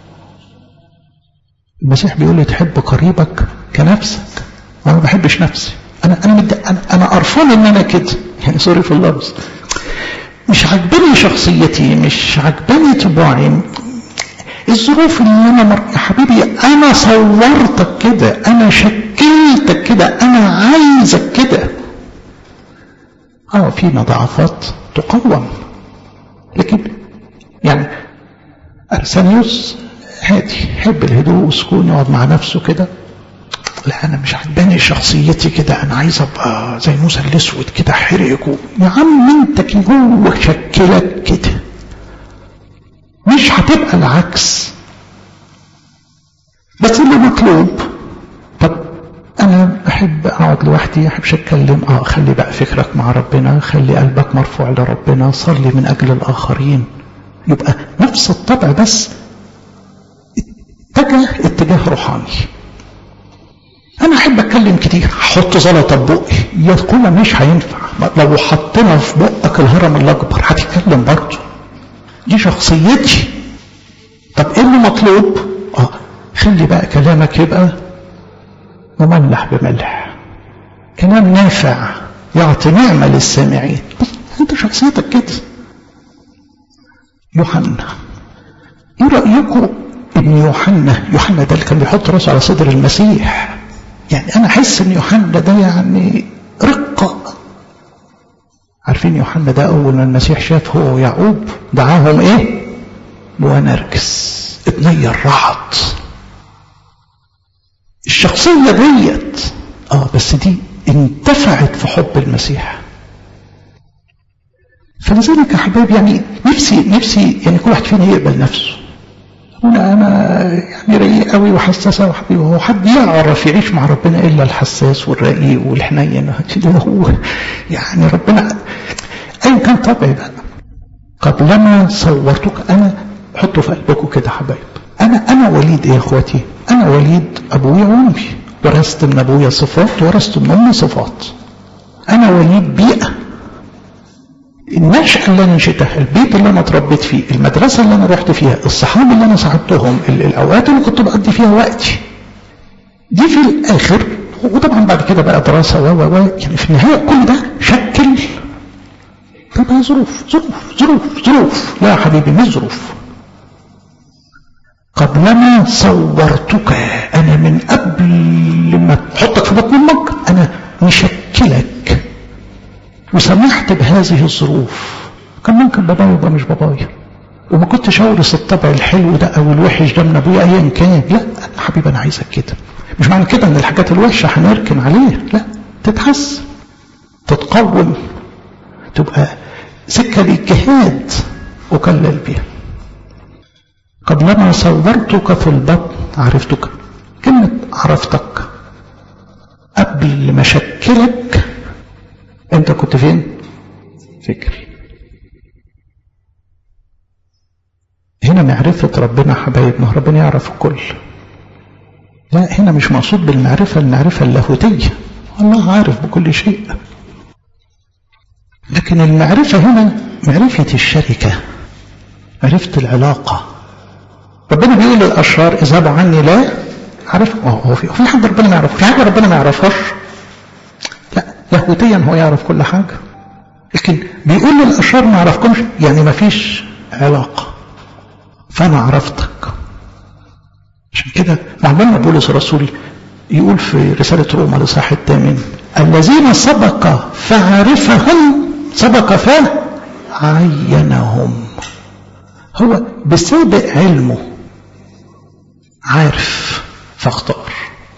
المسيح بيقول لي تحب قريبك كنفسك وانا ما بحبش نفسي انا انا مد... انا انا قرفان ان انا كده يعني سوري في اللفظ مش عجباني شخصيتي مش عجباني طباعي الظروف اللي انا مر... يا حبيبي انا صورتك كده انا شكلتك كده انا عايزك كده اه فينا ضعفات تقوم لكن يعني ارسانيوس هادي يحب الهدوء والسكون يقعد مع نفسه كده لا انا مش عجباني شخصيتي كده انا عايز ابقى زي موسى الاسود كده حرق يا عم انت كده جوه شكلك كده مش هتبقى العكس بس اللي مطلوب طب انا احب اقعد لوحدي احبش اتكلم اه خلي بقى فكرك مع ربنا خلي قلبك مرفوع لربنا صلي من اجل الاخرين يبقى نفس الطبع بس اتجه اتجاه روحاني انا احب اتكلم كتير احط زلطه ببقي يقول مش هينفع لو حطينا في بقك الهرم الاكبر هتتكلم برضه دي شخصيتي طب ايه اللي مطلوب اه خلي بقى كلامك يبقى مملح بملح كلام نافع يعطي نعمة للسامعين انت شخصيتك كده يوحنا ايه رأيكم ان يوحنا يوحنا ده اللي كان بيحط راسه على صدر المسيح يعني انا احس ان يوحنا ده يعني رقة عارفين يوحنا ده اول ما المسيح شاف هو ويعقوب دعاهم ايه بونرجس ابني الرعد الشخصية ديت اه بس دي انتفعت في حب المسيح فلذلك يا حبايب يعني نفسي نفسي يعني كل واحد فينا يقبل نفسه هنا انا يعني رقيق قوي وحساسه وحبيبي هو حد يعرف يعيش مع ربنا الا الحساس والرقيق والحنين ده هو يعني ربنا ايا كان طبعي بقى قبلما صورتك انا حطوا في قلبكم كده حبايب انا انا وليد ايه يا اخواتي انا وليد ابويا وامي ورثت من ابويا صفات ورثت من امي صفات انا وليد بيئه النشأة اللي أنا نشأتها البيت اللي أنا اتربيت فيه المدرسة اللي أنا رحت فيها الصحاب اللي أنا صاحبتهم الأوقات اللي كنت بقضي فيها وقتي دي في الآخر وطبعا بعد كده بقى دراسة و و يعني في النهاية كل ده شكل طبعا ظروف ظروف ظروف ظروف لا يا حبيبي مش ظروف قبلما صورتك أنا من قبل ما تحطك في بطن أمك أنا مشكلك وسمحت بهذه الظروف كان ممكن بابايا يبقى مش بابايا وما كنتش اورث الطبع الحلو ده او الوحش ده من ابويا ايا كان لا حبيبي انا عايزك كده مش معنى كده ان الحاجات الوحشه هنركن عليه لا تتحسن تتقوم تبقى سكه للجهاد اكلل بيها قبلما صورتك في البطن عرفتك كلمه عرفتك قبل ما اشكلك انت كنت فين فكري هنا معرفة ربنا حبايبنا ربنا يعرف الكل لا هنا مش مقصود بالمعرفة المعرفة اللاهوتية الله عارف بكل شيء لكن المعرفة هنا معرفة الشركة معرفة العلاقة ربنا بيقول للأشرار اذهبوا عني لا عارف هو في في حد ربنا ما يعرفه في حاجة ربنا ما يعرفهاش لا لاهوتيا هو يعرف كل حاجة لكن بيقول للأشرار ما عرفكمش يعني ما فيش علاقة فأنا عرفتك عشان كده معلمنا بولس الرسول يقول في رسالة روما لصاح الثامن الذين سبق فعرفهم سبق فعينهم هو بسابق علمه عارف فاختار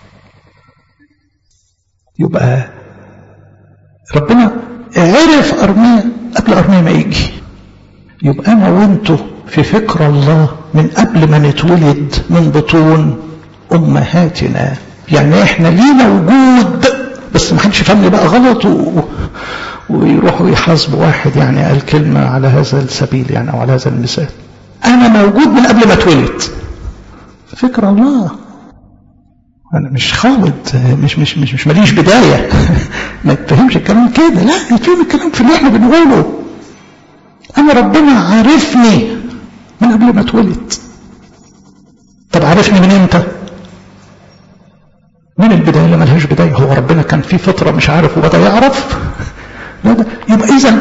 يبقى ربنا عرف أرميا قبل أرميا ما يجي يبقى أنا وأنتوا في فكر الله من قبل ما نتولد من بطون أمهاتنا يعني إحنا لينا وجود بس ما حدش يفهمني بقى غلط و... ويروحوا يحاسبوا واحد يعني قال كلمة على هذا السبيل يعني أو على هذا المثال أنا موجود من قبل ما اتولد فكر الله أنا مش خالد مش مش مش مش ماليش بداية ما تفهمش الكلام كده لا يفهم الكلام في اللي احنا بنقوله أنا ربنا عارفني من قبل ما اتولد طب عارفني من امتى من البداية اللي ملهاش بداية هو ربنا كان في فترة مش عارف وبدأ يعرف لا ده يبقى إذا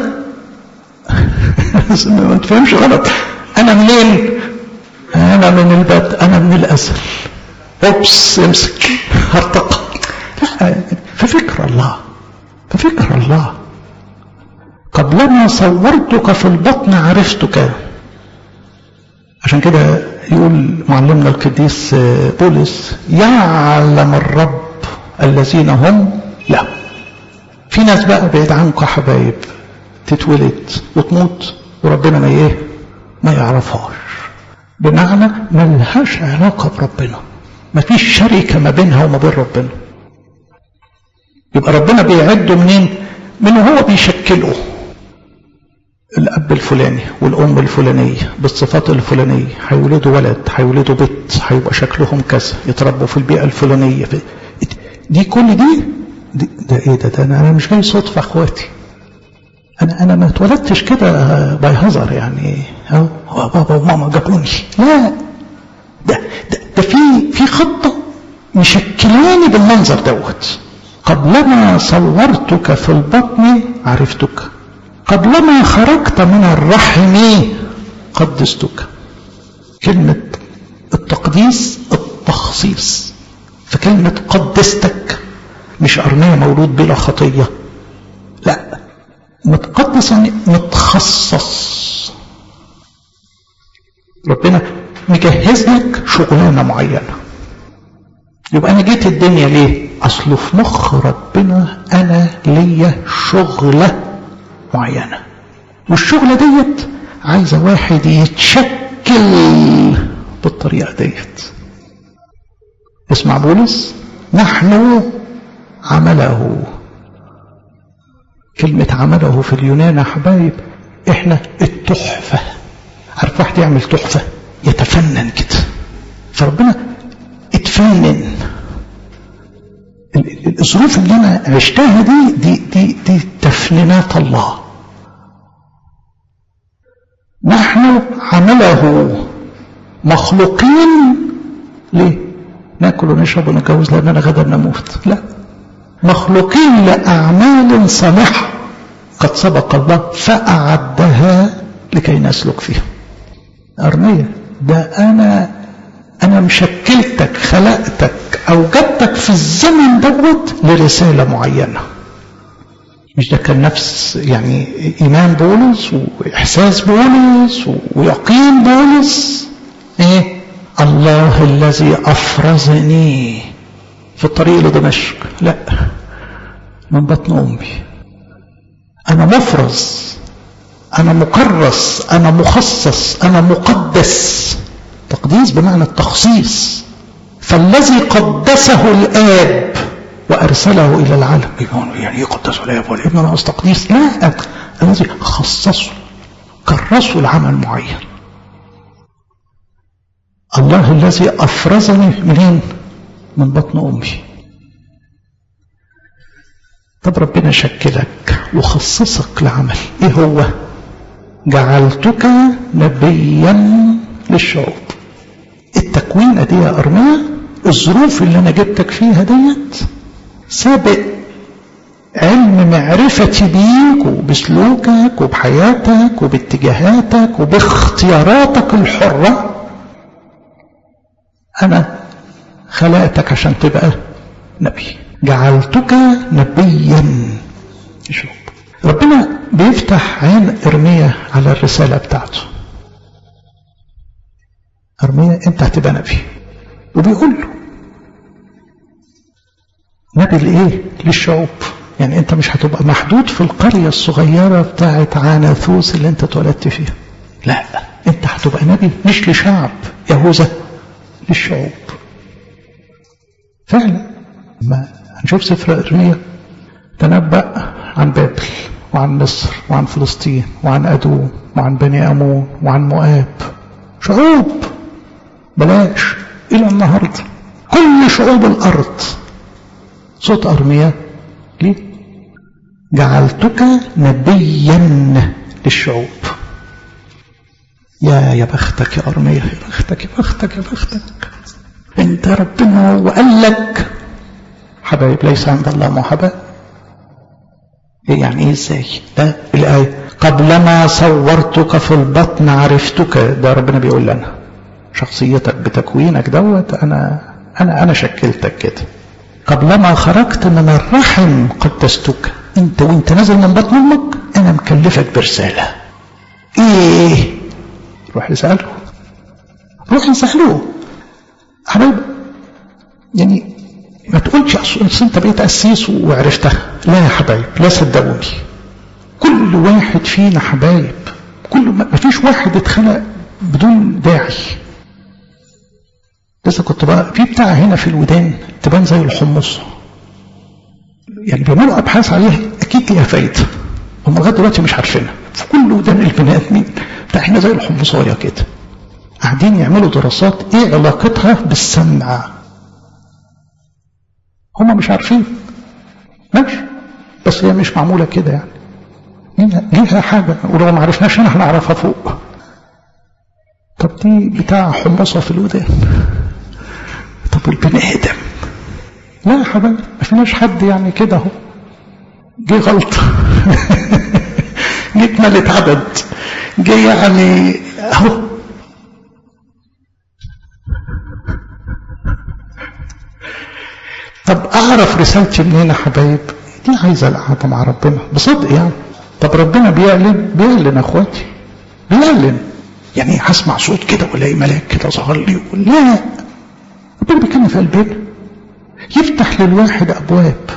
ما تفهمش غلط أنا منين أنا من البدء أنا من الأزل أوبس امسك هرتقى لا ففكر الله ففكر الله قبلما صورتك في البطن عرفتك عشان كده يقول معلمنا القديس بولس يعلم الرب الذين هم له في ناس بقى بعيد عنكم حبايب تتولد وتموت وربنا ما ايه ما يعرفهاش بمعنى ما لهاش علاقه بربنا ما فيش شركه ما بينها وما بين ربنا يبقى ربنا بيعده منين من هو بيشكله الأب الفلاني والأم الفلانية بالصفات الفلانية هيولدوا ولد هيولدوا بنت هيبقى شكلهم كذا يتربوا في البيئة الفلانية دي كل دي, دي ده ايه ده, ده انا مش جاي صدفة اخواتي انا انا ما اتولدتش كده باي هزر يعني هو بابا وماما جابوني لا ده ده, ده في في خطة مشكلاني بالمنظر دوت قبلما صورتك في البطن عرفتك قبلما خرجت من الرحم قدستك كلمة التقديس التخصيص فكلمة قدستك مش أرمية مولود بلا خطية لا متقدس يعني متخصص ربنا مجهز لك شغلانة معينة يبقى أنا جيت الدنيا ليه أصله في مخ ربنا أنا ليا شغلة معينة والشغلة ديت عايزة واحد يتشكل بالطريقة ديت اسمع بولس نحن عمله كلمة عمله في اليونان يا حبايب احنا التحفة عارف واحد يعمل تحفة يتفنن كده فربنا اتفنن الظروف اللي انا عشتها دي دي دي, دي تفنينات الله نحن عمله مخلوقين ليه ناكل ونشرب ونتجوز لاننا غدا نموت لا مخلوقين لاعمال صالحه قد سبق الله فاعدها لكي نسلك فيها ارميه ده انا أنا مشكلتك خلقتك أوجدتك في الزمن دوت لرسالة معينة مش ده كان نفس يعني إيمان بولس وإحساس بولس ويقين بولس إيه الله الذي أفرزني في الطريق لدمشق لا من بطن أمي أنا مفرز أنا مكرس أنا مخصص أنا مقدس تقديس بمعنى التخصيص فالذي قدسه الآب وأرسله إلى العالم يعني إيه قدسه الآب والابن ناقص تقديس لا الذي خصصه كرسه لعمل معين الله الذي أفرزني منين من بطن أمي طب ربنا شكلك وخصصك لعمل ايه هو جعلتك نبيا للشعوب التكوين دي يا أرمية الظروف اللي أنا جبتك فيها ديت سابق علم معرفتي بيك وبسلوكك وبحياتك وباتجاهاتك وباختياراتك الحرة أنا خلقتك عشان تبقى نبي جعلتك نبيا شوف ربنا بيفتح عين إرميا على الرسالة بتاعته أرميا أنت هتبقى نبي وبيقول له نبي لإيه؟ للشعوب يعني أنت مش هتبقى محدود في القرية الصغيرة بتاعت عناثوس اللي أنت اتولدت فيها لا أنت هتبقى نبي مش لشعب يهوذا للشعوب فعلا ما هنشوف سفر إرميا تنبأ عن بابل وعن مصر وعن فلسطين وعن أدوم وعن بني أمون وعن مؤاب شعوب بلاش إلى النهاردة كل شعوب الأرض صوت أرميا ليه جعلتك نبيا للشعوب يا يا بختك يا أرميا يا بختك يا بختك يا بختك انت ربنا وقال لك حبايب ليس عند الله محبة إيه يعني ايه ازاي ده الآية قبلما صورتك في البطن عرفتك ده ربنا بيقول لنا شخصيتك بتكوينك دوت انا انا انا شكلتك كده قبلما خرجت من الرحم قدستك انت وانت نازل من بطن امك انا مكلفك برساله ايه روح اساله روح اساله حبايب يعني ما تقولش اصل انت بقيت قسيس وعرفتها لا يا حبايب لا صدقوني كل واحد فينا حبايب كل ما فيش واحد اتخلق بدون داعي لسه كنت بقى في بتاع هنا في الودان تبان زي الحمص يعني بيعملوا ابحاث عليها اكيد ليها فايده هم لغايه دلوقتي مش عارفينها في كل ودان البني ادمين بتاع هنا زي الحمصايه كده قاعدين يعملوا دراسات ايه علاقتها بالسمع هم مش عارفين ماشي بس هي مش معموله كده يعني ليها حاجه ولو ما عرفناش احنا هنعرفها فوق طب دي بتاع حمصه في الودان طب والبني ادم لا يا حبايبي ما فيناش حد يعني كده اهو جه غلطه جه اتملت عدد جه يعني اهو طب اعرف رسالتي منين يا حبايب دي عايزه القعده مع ربنا بصدق يعني طب ربنا بيعلن بيعلن اخواتي بيعلن يعني هسمع صوت كده والاقي ملاك كده ظهر لي يقول لا ربنا بيتكلم في قلبنا يفتح للواحد ابواب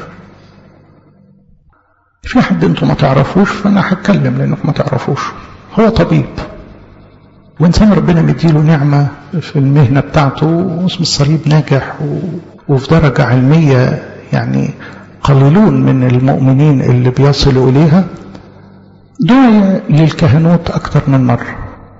في حد انتم ما تعرفوش فانا هتكلم لانكم ما تعرفوش هو طبيب وانسان ربنا مديله نعمه في المهنه بتاعته واسم الصليب ناجح و... وفي درجه علميه يعني قليلون من المؤمنين اللي بيصلوا اليها دعي للكهنوت اكثر من مره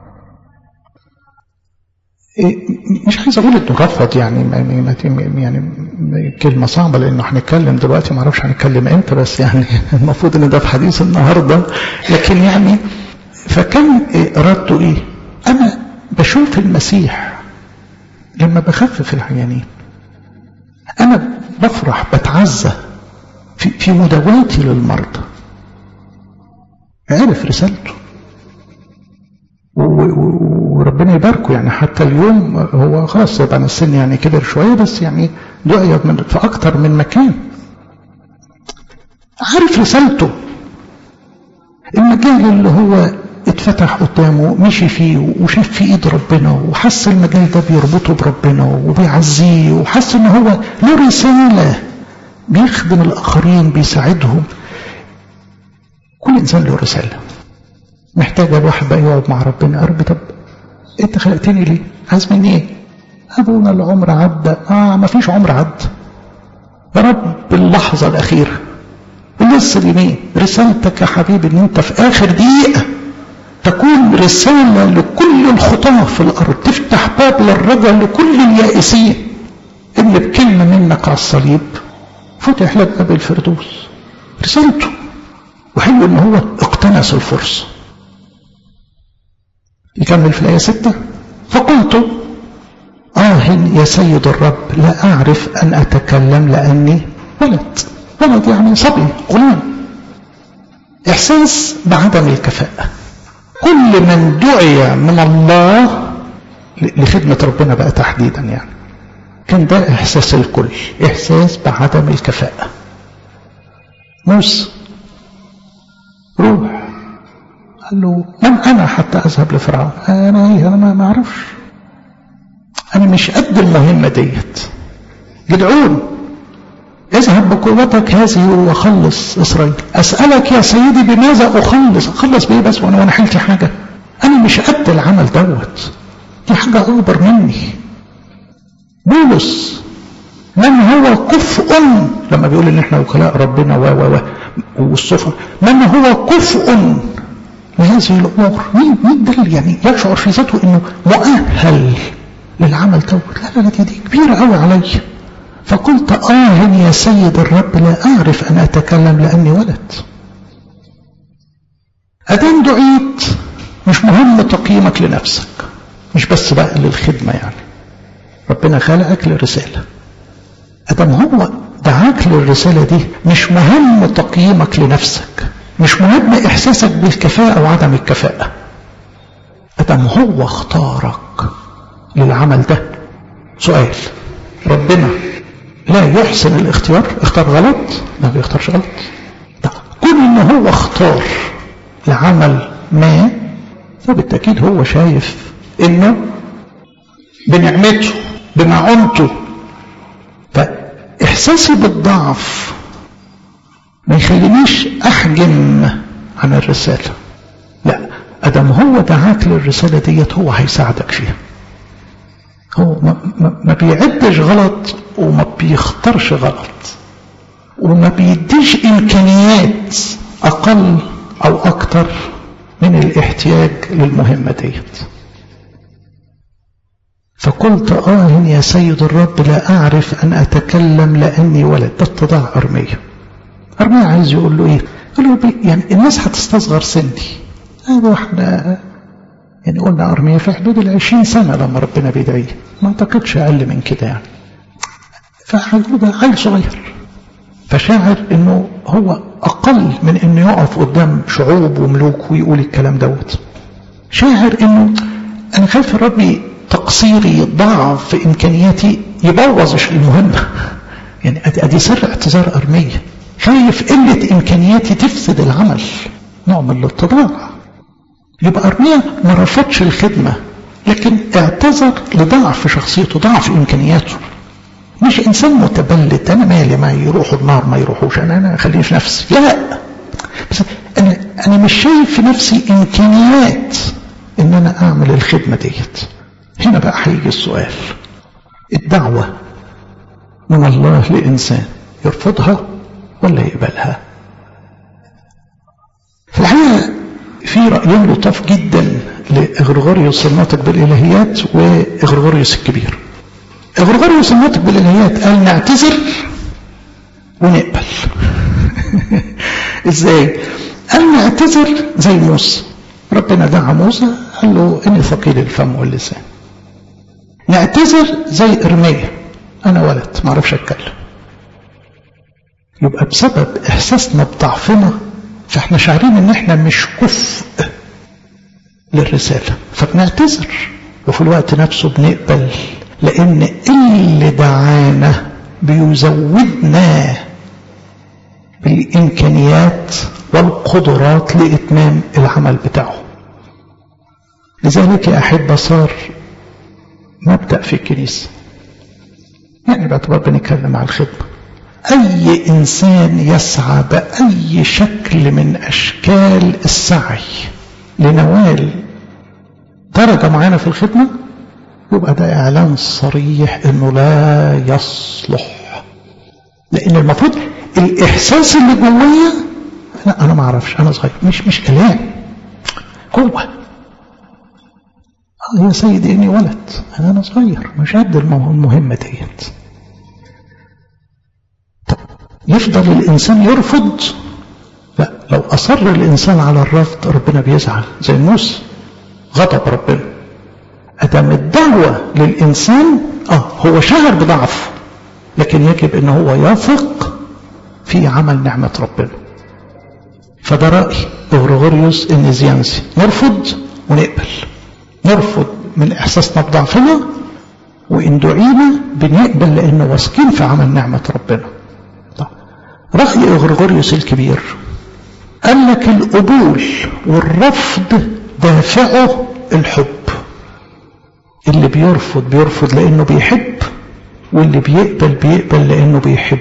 مش عايز اقول انه رفض يعني يعني كلمه صعبه لانه هنتكلم دلوقتي ما اعرفش هنتكلم امتى بس يعني المفروض ان ده في حديث النهارده لكن يعني فكان ارادته ايه؟ انا بشوف المسيح لما بخفف العيانين انا بفرح بتعزى في في مداواتي للمرضى عرف رسالته وربنا يباركه يعني حتى اليوم هو خلاص طبعا السن يعني كبر شويه بس يعني دعي من في اكتر من مكان عارف رسالته المجال اللي هو اتفتح قدامه مشي فيه وشاف في ايد ربنا وحس المجال ده بيربطه بربنا وبيعزيه وحس ان هو له رساله بيخدم الاخرين بيساعدهم كل انسان له رساله محتاج الواحد بقى يقعد مع ربنا يا رب طب انت خلقتني ليه؟ عايز مني ايه؟ ابونا العمر عدى اه ما فيش عمر عدى يا رب اللحظه الاخيره لسه اليمين رسالتك يا حبيبي ان انت في اخر دقيقه تكون رسالة لكل الخطاة في الأرض تفتح باب للرجاء لكل اليائسين اللي بكلمة منك على الصليب فتح لك باب الفردوس رسالته وحلو ان هو اقتنص الفرصة يكمل في الآية ستة فقلت آه يا سيد الرب لا أعرف أن أتكلم لأني ولد ولد يعني صبي غلام إحساس بعدم الكفاءة كل من دعي من الله لخدمة ربنا بقى تحديدا يعني كان ده إحساس الكل إحساس بعدم الكفاءة موسى روح قال له من أنا حتى أذهب لفرعون أنا إيه أنا ما أعرفش أنا مش قد المهمة ديت جدعون اذهب بقوتك هذه وخلص إسرائيل أسألك يا سيدي بماذا أخلص أخلص بإيه بس وأنا وأنا حلت حاجة أنا مش قد العمل دوت دي حاجة أكبر مني بولس من هو كفء لما بيقول ان احنا وكلاء ربنا و و و والصفر من هو كفء لهذه الامور مين مين ده اللي يعني يشعر في ذاته انه مؤهل للعمل دوت لا لا لا دي كبيره قوي عليا فقلت آه يا سيد الرب لا أعرف أن أتكلم لأني ولد أدام دعيت مش مهم تقييمك لنفسك مش بس بقى للخدمة يعني ربنا خلقك لرسالة أدام هو دعاك للرسالة دي مش مهم تقييمك لنفسك مش مهم إحساسك بالكفاءة أو عدم الكفاءة أدام هو اختارك للعمل ده سؤال ربنا لا يحسن الاختيار اختار غلط لا بيختارش غلط لا كل ان هو اختار لعمل ما فبالتأكيد هو شايف انه بنعمته بمعونته فاحساسي بالضعف ما يخلينيش احجم عن الرسالة لا ادم هو دعاك للرسالة ديت هو هيساعدك فيها هو ما, ما, ما بيعدش غلط وما بيختارش غلط وما بيديش امكانيات اقل او اكتر من الاحتياج للمهمه ديت فقلت آه يا سيد الرب لا أعرف أن أتكلم لأني ولد ده اتضاع أرمية أرمية عايز يقول له إيه يقول له يعني الناس هتستصغر سني هذا احنا يعني قلنا أرمية في حدود العشرين سنة لما ربنا بيدعيه ما أعتقدش أقل من كده يعني فهيقول ده عيل صغير فشاعر إنه هو أقل من إنه يقف قدام شعوب وملوك ويقول الكلام دوت شاعر إنه أنا خايف ربي تقصيري ضعف في إمكانياتي يبوظ المهمة يعني أدي سر اعتذار أرمية خايف قلة إمكانياتي تفسد العمل نوع من الاتضاع يبقى أرميا ما رفضش الخدمة لكن اعتذر لضعف شخصيته ضعف إمكانياته مش إنسان متبلد أنا مالي ما يروحوا النار ما يروحوش أنا أنا خليني في نفسي لا بس أنا أنا مش شايف في نفسي إمكانيات إن أنا أعمل الخدمة ديت هنا بقى هيجي السؤال الدعوة من الله لإنسان يرفضها ولا يقبلها في الحقيقة في رأيين لطاف جدا لإغرغوريوس الناطق بالإلهيات وإغرغوريوس الكبير إغرغوريوس الناطق بالإلهيات قال نعتذر ونقبل إزاي؟ قال نعتذر زي موسى ربنا دعا موسى قال له إني ثقيل الفم واللسان نعتذر زي إرميا أنا ولد ما أعرفش أتكلم يبقى بسبب إحساسنا بضعفنا فإحنا شاعرين إن إحنا مش كفء للرسالة فبنعتذر وفي الوقت نفسه بنقبل لأن اللي دعانا بيزودنا بالإمكانيات والقدرات لإتمام العمل بتاعه لذلك يا أحبة صار مبدأ في الكنيسة يعني باعتبار بنتكلم على الخدمة أي إنسان يسعى بأي شكل من أشكال السعي لنوال درجة معينة في الخدمة يبقى ده إعلان صريح إنه لا يصلح لأن المفروض الإحساس اللي جوايا لا أنا ما أعرفش أنا صغير مش مش كلام قوة آه يا سيدي إني ولد أنا صغير مش قد المهمة ديت طب يفضل الإنسان يرفض لا لو أصر الإنسان على الرفض ربنا بيزعل زي موسى غضب ربنا أدام الدعوة للإنسان آه هو شعر بضعف لكن يجب أن هو يثق في عمل نعمة ربنا فده رأي غرغوريوس النزيانسي نرفض ونقبل نرفض من إحساسنا بضعفنا وإن دعينا بنقبل لأنه واثقين في عمل نعمة ربنا طيب. رأي غرغوريوس الكبير قال لك القبول والرفض دافعه الحب اللي بيرفض بيرفض لأنه بيحب واللي بيقبل بيقبل لأنه بيحب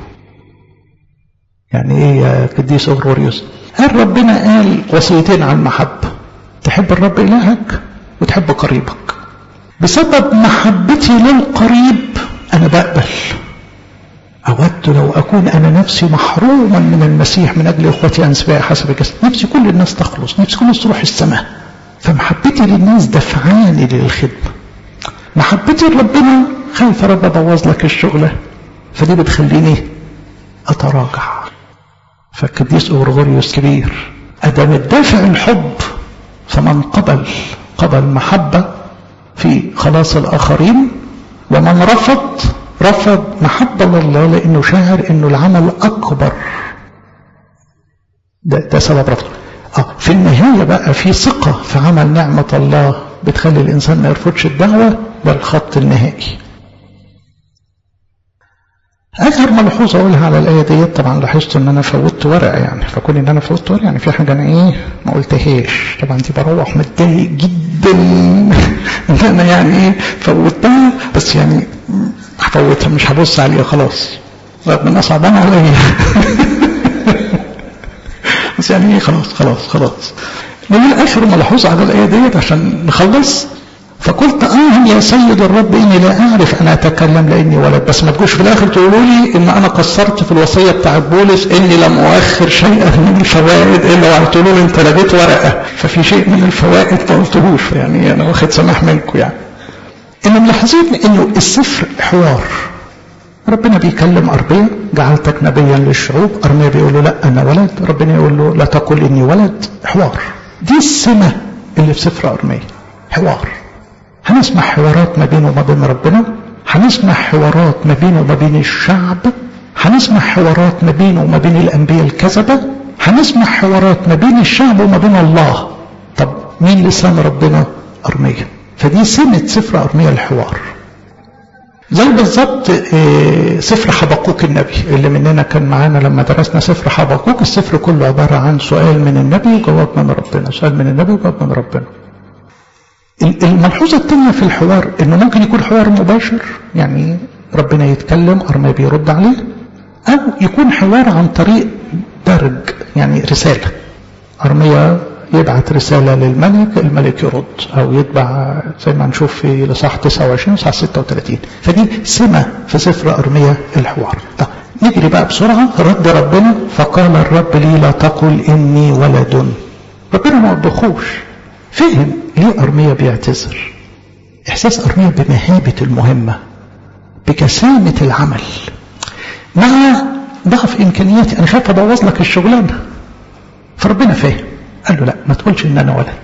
يعني ايه يا قديس اغروريوس قال ربنا قال وصيتين عن المحبة تحب الرب إلهك وتحب قريبك بسبب محبتي للقريب أنا بقبل أود لو أكون أنا نفسي محروما من المسيح من أجل إخوتي أنسباء حسب الجسد نفسي كل الناس تخلص نفسي كل الناس تروح السماء فمحبتي للناس دفعاني للخدمة محبتي لربنا خايف رب أبوظ لك الشغلة فدي بتخليني أتراجع فالقديس أورغوريوس كبير أدم الدافع الحب فمن قبل قبل محبة في خلاص الآخرين ومن رفض رفض محبة لله لأنه شاعر أنه العمل أكبر ده, ده سبب رفضه آه في النهاية بقى في ثقة في عمل نعمة الله بتخلي الإنسان ما يرفضش الدعوة ده الخط النهائي آخر ملحوظة أقولها على الآية ديت طبعا لاحظت إن أنا فوتت ورقة يعني فكون إن أنا فوتت ورقة يعني في حاجة أنا إيه ما قلتهاش طبعا دي بروح متضايق جدا إن أنا يعني إيه فوتها بس يعني هفوتها مش هبص عليها خلاص ربنا صعبان عليا بس يعني إيه خلاص خلاص خلاص من آخر ملحوظة على الآية ديت عشان نخلص فقلت آه يا سيد الرب إني لا أعرف أن أتكلم لأني ولد بس ما تجوش في الآخر تقولوا لي إن أنا قصرت في الوصية بتاع بولس إني لم أؤخر شيئا من الفوائد إلا وقلتوا لي أنت لقيت ورقة ففي شيء من الفوائد ما قلتهوش يعني أنا واخد سماح منكم يعني إن ملاحظين إنه السفر حوار ربنا بيكلم أرميا جعلتك نبيا للشعوب أرميا بيقول له لا أنا ولد ربنا يقول له لا تقل إني ولد حوار دي السمة اللي في سفر أرميا حوار هنسمع حوارات ما بينه وما بين ربنا هنسمع حوارات ما بينه وما بين الشعب هنسمع حوارات ما بينه وما بين الأنبياء الكذبة هنسمع حوارات ما بين الشعب وما بين الله طب مين لسان ربنا أرميا فدي سمة سفر أرميا الحوار زي بالظبط سفر حبقوك النبي اللي مننا كان معانا لما درسنا سفر حبقوك السفر كله عبارة عن سؤال من النبي وجواب من ربنا سؤال من النبي وجواب من ربنا الملحوظة الثانية في الحوار انه ممكن يكون حوار مباشر يعني ربنا يتكلم ارميا بيرد عليه او يكون حوار عن طريق درج يعني رسالة ارميا يبعت رسالة للملك الملك يرد او يتبع زي ما نشوف في لصح 29 صح 36 فدي سمة في سفر ارميا الحوار طب نجري بقى بسرعة رد ربنا فقال الرب لي لا تقل اني ولد ربنا ما وبخوش فهم ليه أرميا بيعتذر إحساس أرميا بمهابة المهمة بكسامة العمل مع ضعف إمكانياتي أنا خايف أبوظ لك الشغلانة فربنا فاهم قال له لا ما تقولش إن أنا ولد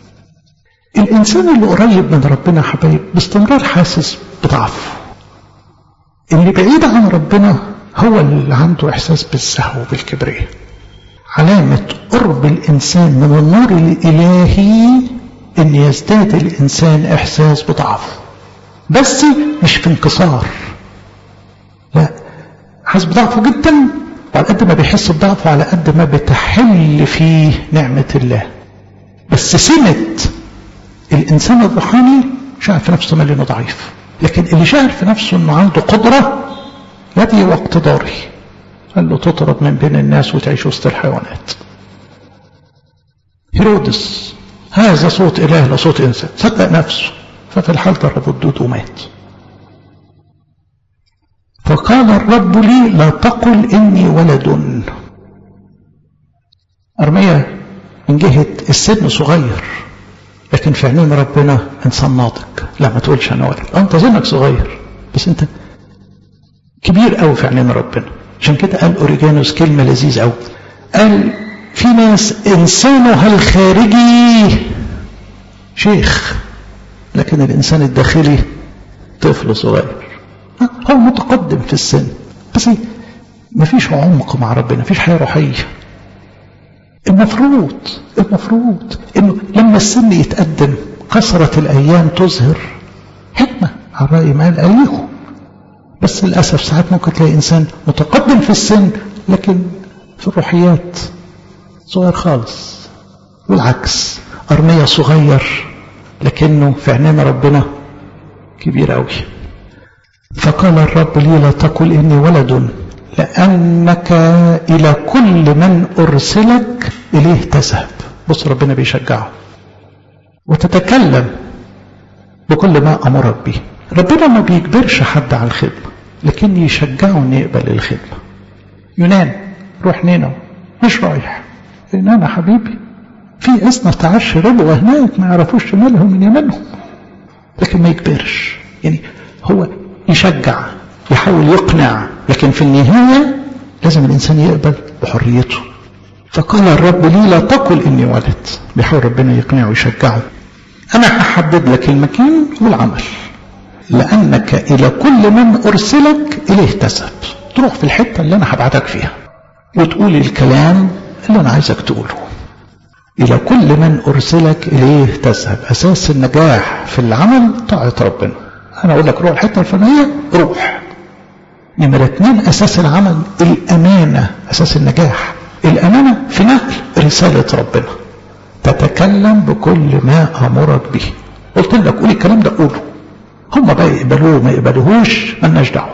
الإنسان اللي قريب من ربنا حبايب باستمرار حاسس بضعف اللي بعيد عن ربنا هو اللي عنده إحساس بالسهو وبالكبرياء علامة قرب الإنسان من النور الإلهي ان يزداد الانسان احساس بضعفه بس مش في انكسار لا حاسس بضعفه جدا وعلى قد ما بيحس بضعفه على قد ما بتحل فيه نعمة الله بس سمة الإنسان الروحاني شاعر في نفسه مال إنه ضعيف لكن اللي شاعر في نفسه إنه عنده قدرة يدي واقتداري قال له تطرد من بين الناس وتعيش وسط الحيوانات هيرودس هذا صوت إله لا صوت إنسان صدق نفسه ففي الحال ضرب الدود ومات فقال الرب لي لا تقل إني ولد أرمية من جهة السن صغير لكن في عينين ربنا إنسان ناضج لا ما تقولش أنا ولد أنت ظنك صغير بس أنت كبير قوي في عينين ربنا عشان كده قال أوريجانوس كلمة لذيذة قوي قال في ناس إنسانها الخارجي شيخ لكن الإنسان الداخلي طفل صغير هو متقدم في السن بس مفيش عمق مع ربنا مفيش حياة روحية المفروض المفروض انه لما السن يتقدم كثرة الايام تظهر حكمة على رأي ما قال ايهو بس للأسف ساعات ممكن تلاقي إنسان متقدم في السن لكن في الروحيات صغير خالص والعكس أرمية صغير لكنه في عينين ربنا كبير أوي فقال الرب لي لا تقل إني ولد لأنك إلى كل من أرسلك إليه تذهب بص ربنا بيشجعه وتتكلم بكل ما أمرك به ربنا ما بيجبرش حد على الخدمة لكن يشجعه أن يقبل الخدمة يونان روح نينو مش رايح يونان حبيبي في اثنى عشر ربوة هناك ما يعرفوش شمالهم من يمنهم لكن ما يجبرش يعني هو يشجع يحاول يقنع لكن في النهاية لازم الإنسان يقبل بحريته فقال الرب لي لا تقل إني ولد بيحاول ربنا يقنعه ويشجعه أنا هحدد لك المكان والعمل لأنك إلى كل من أرسلك إليه تذهب تروح في الحتة اللي أنا هبعتك فيها وتقول الكلام اللي أنا عايزك تقوله إلى كل من أرسلك إليه تذهب أساس النجاح في العمل طاعة ربنا أنا أقول لك روح الحتة الفلانية روح نمرة اتنين أساس العمل الأمانة أساس النجاح الأمانة في نقل رسالة ربنا تتكلم بكل ما أمرك به قلت لك قول الكلام ده قوله هم بقى يقبلوه ما يقبلوهوش ملناش دعوه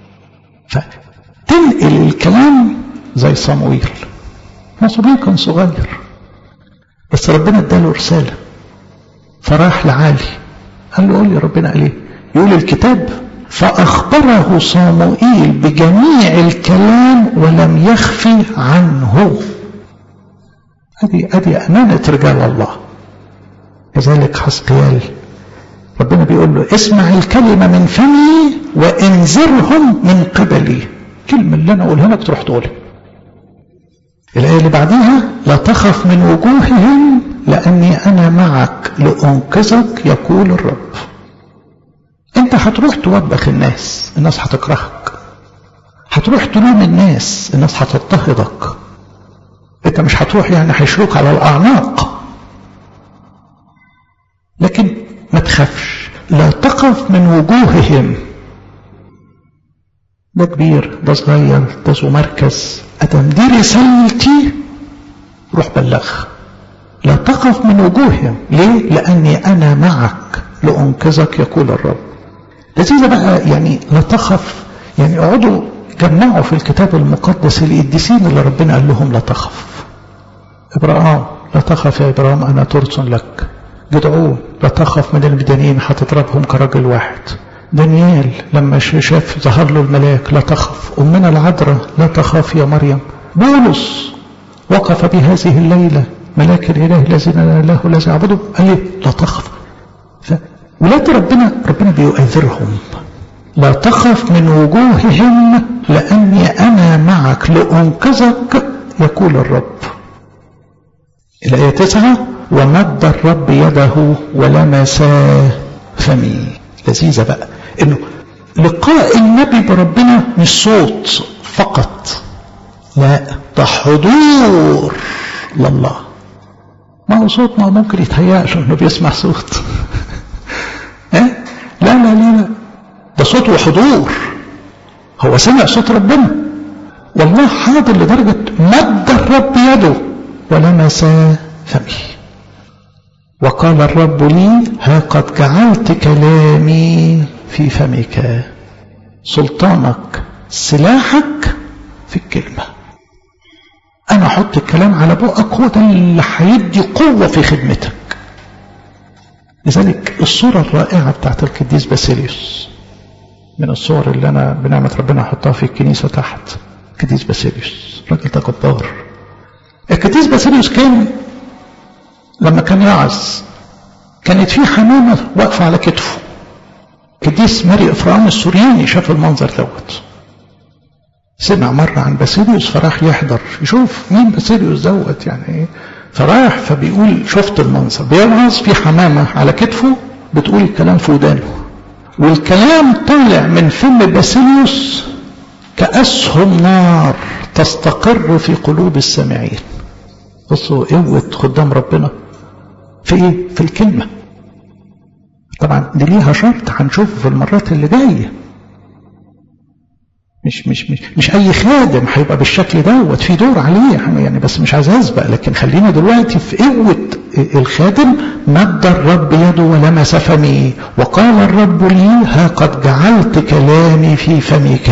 فتنقل الكلام زي صمويل صمويل كان صغير بس ربنا اداله رساله فراح لعالي قال له قول لي ربنا قال ايه يقول الكتاب فأخبره صموئيل بجميع الكلام ولم يخفي عنه هذه هذه أمانة رجال الله كذلك حسقيال ربنا بيقول له اسمع الكلمة من فمي وانذرهم من قبلي كلمة اللي أنا أقولها لك تروح تقولها الآية اللي بعديها لا تخف من وجوههم لأني أنا معك لأنقذك يقول الرب أنت هتروح توبخ الناس الناس هتكرهك هتروح تلوم الناس الناس هتضطهدك أنت مش هتروح يعني هيشروك على الأعناق لكن ما تخافش لا تقف من وجوههم ده كبير ده صغير ده ذو مركز أدم دي رسالتي روح بلغها لا تقف من وجوههم ليه لأني أنا معك لأنقذك يقول الرب لذيذة بقى يعني لا تخف يعني اقعدوا جمعوا في الكتاب المقدس القديسين اللي ربنا قال لهم لا تخف إبراهام لا تخف يا إبراهام أنا ترس لك جدعون لا تخف من المدنيين هتضربهم كرجل واحد دانيال لما شاف ظهر له الملاك لا تخف أمنا العذراء لا تخاف يا مريم بولس وقف بهذه الليلة ملاك الإله الذي له الذي عبده قال لي لا تخف فولاد ربنا ربنا بيؤذرهم لا تخف من وجوههم لأني أنا معك لأنقذك يقول الرب الآية تسعة ومد الرب يده ولمس فمي لذيذة بقى انه لقاء النبي بربنا مش صوت فقط لا ده حضور لله ما هو صوت ما هو ممكن يتهيأ له انه بيسمع صوت إيه؟ لا لا لا لا ده صوت وحضور هو سمع صوت ربنا والله حاضر لدرجة مد الرب يده ولمس فمي وقال الرب لي ها قد جعلت كلامي في فمك سلطانك سلاحك في الكلمة أنا أحط الكلام على بقك هو ده اللي هيدي قوة في خدمتك لذلك الصورة الرائعة بتاعت القديس باسيليوس من الصور اللي أنا بنعمة ربنا أحطها في الكنيسة تحت القديس باسيليوس راجل ده جبار القديس باسيليوس كان لما كان يعظ كانت في حمامة واقفة على كتفه القديس ماري إفرام السورياني شاف المنظر دوت سمع مرة عن باسيليوس فراح يحضر يشوف مين باسيليوس دوت يعني ايه فراح فبيقول شفت المنظر بيوعظ في حمامة على كتفه بتقول الكلام في ودانه والكلام طالع من فم باسيليوس كأسهم نار تستقر في قلوب السامعين بصوا قوة خدام ربنا في ايه؟ في الكلمة طبعا دي ليها شرط هنشوفه في المرات اللي جايه مش مش مش مش اي خادم هيبقى بالشكل دوت في دور عليه يعني بس مش عايز اسبق لكن خلينا دلوقتي في قوه الخادم مد الرب يده ولمس فمي وقال الرب لي ها قد جعلت كلامي في فمك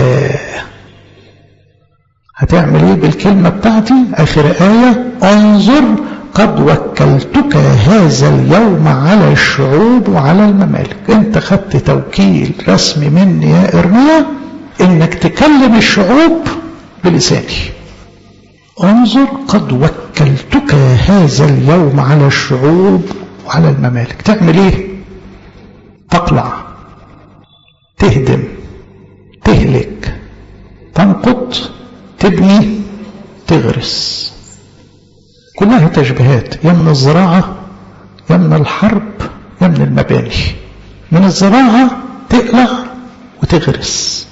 هتعمل ايه بالكلمه بتاعتي اخر ايه انظر قد وكلتك هذا اليوم على الشعوب وعلى الممالك انت خدت توكيل رسمي مني يا ارميا انك تكلم الشعوب بلساني انظر قد وكلتك هذا اليوم على الشعوب وعلى الممالك تعمل ايه تقلع تهدم تهلك تنقض تبني تغرس كلها تشبيهات يا من الزراعة يا من الحرب يا من المباني من الزراعة تقلع وتغرس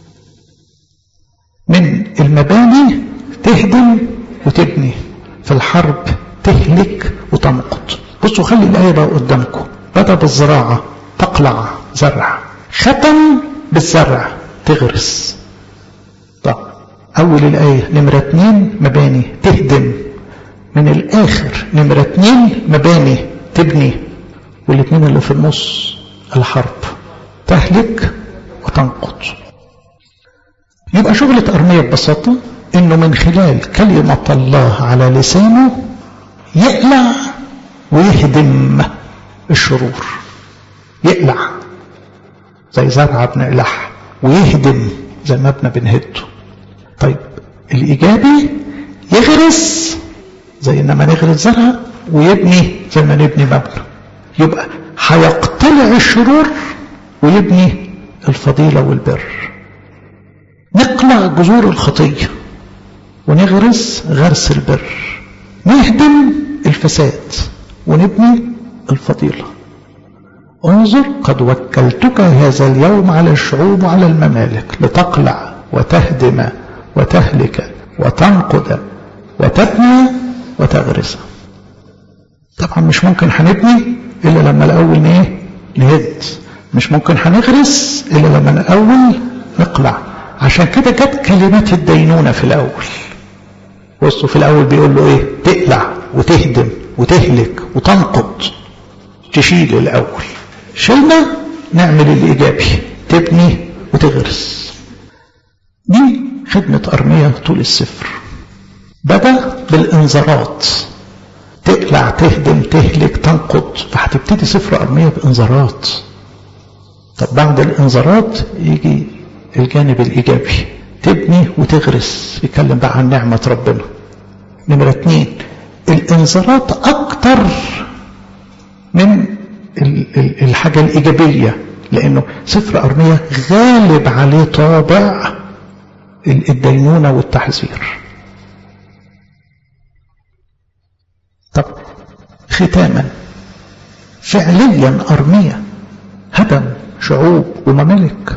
من المباني تهدم وتبني في الحرب تهلك وتنقض بصوا خلي الآية بقى قدامكم بدأ بالزراعة تقلع زرع ختم بالزرع تغرس طب أول الآية نمرة اتنين مباني تهدم من الآخر نمرة اتنين مباني تبني والاتنين اللي في النص الحرب تهلك وتنقض يبقى شغلة أرمية ببساطة إنه من خلال كلمة الله على لسانه يقلع ويهدم الشرور يقلع زي زرعة بنقلعها ويهدم زي ما ابنا بنهده طيب الإيجابي يغرس زي إنما نغرس زرعة ويبني زي ما نبني مبنى يبقى هيقتلع الشرور ويبني الفضيلة والبر نقلع جذور الخطية ونغرس غرس البر نهدم الفساد ونبني الفضيلة انظر قد وكلتك هذا اليوم على الشعوب وعلى الممالك لتقلع وتهدم وتهلك وتنقض وتبني وتغرس طبعا مش ممكن هنبني الا لما الاول ايه نهد مش ممكن هنغرس الا لما الاول نقلع عشان كده جت كلمات الدينونة في الأول بصوا في الأول بيقول له إيه تقلع وتهدم وتهلك وتنقض تشيل الأول شلنا نعمل الإيجابي تبني وتغرس دي خدمة أرمية طول السفر بدأ بالإنذارات تقلع تهدم تهلك تنقض فهتبتدي سفر أرمية بإنذارات طب بعد الإنذارات يجي الجانب الإيجابي تبني وتغرس يتكلم بقى عن نعمة ربنا نمرة اتنين الإنذارات أكتر من الحاجة الإيجابية لأنه سفر أرمية غالب عليه طابع الدينونة والتحذير طب ختاما فعليا أرمية هدم شعوب وممالك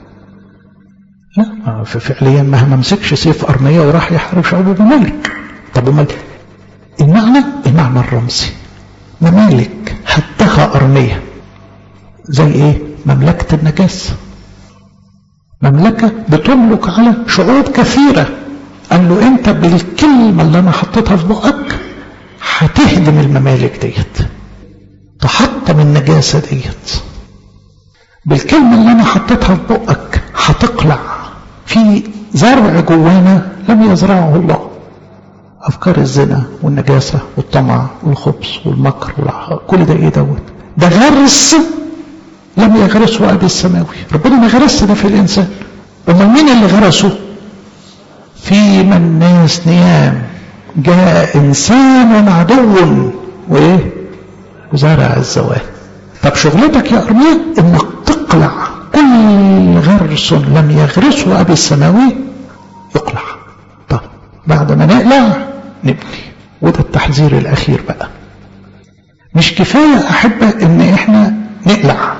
لا فعليا ما مسكش سيف أرمية وراح يحارب شعوب وممالك طب امال المعنى المعنى الرمزي ممالك هدها أرمية زي ايه مملكة النجاسة مملكة بتملك على شعوب كثيرة قال له انت بالكلمة اللي انا حطيتها في بقك هتهدم الممالك ديت تحطم النجاسة ديت بالكلمة اللي انا حطيتها في بقك هتقلع في زرع جوانا لم يزرعه الله افكار الزنا والنجاسة والطمع والخبث والمكر والعهار كل ده ايه دوت ده غرس لم يغرسه ابي السماوي ربنا ما غرس ده في الانسان امال مين اللي غرسه فيما الناس نيام جاء انسان عدو وايه وزرع الزوال طب شغلتك يا ارميا انك تقلع كل غرس لم يغرسه ابي السماوي يقلع طب بعد ما نقلع نبني وده التحذير الاخير بقى مش كفايه احبه ان احنا نقلع